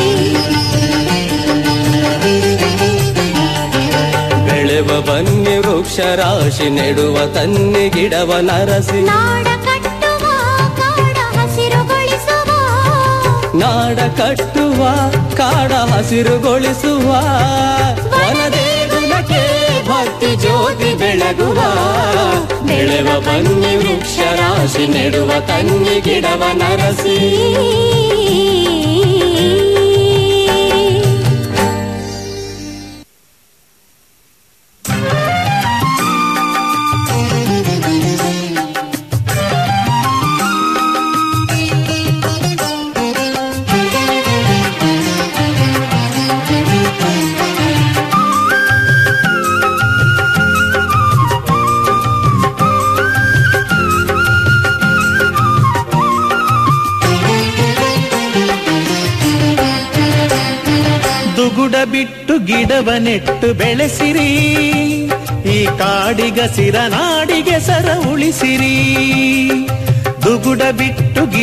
ಬೆಳೆವ ಬನ್ನಿ ವೃಕ್ಷ ರಾಶಿ ನೆಡುವ ತನ್ನಿ ಗಿಡವ ನರಸಿ ನಾಡ ಕಟ್ಟುವ ಕಾಡ ಹಸಿರುಗೊಳಿಸುವ ನಾಡ ಕಟ್ಟುವ ಕಾಡ ಹಸಿರುಗೊಳಿಸುವ ವನದೇಗುಲಕ್ಕೆ ಭಕ್ತಿ ಜ್ಯೋತಿ ಬೆಳಗುವ ಬೆಳೆವ ಬನ್ನಿ ವೃಕ್ಷ ರಾಶಿ ನೆಡುವ ತನ್ನಿ ಗಿಡವ ನರಸಿ ದುಗುಡ ಬಿಟ್ಟು ಗಿಡವ ನೆಟ್ಟು ಬೆಳೆಸಿರಿ ಈ ಕಾಡಿಗಸಿರ ನಾಡಿಗೆ ಸರ ಉಳಿಸಿರಿ ದುಗುಡ ಬಿಟ್ಟು ಗಿ-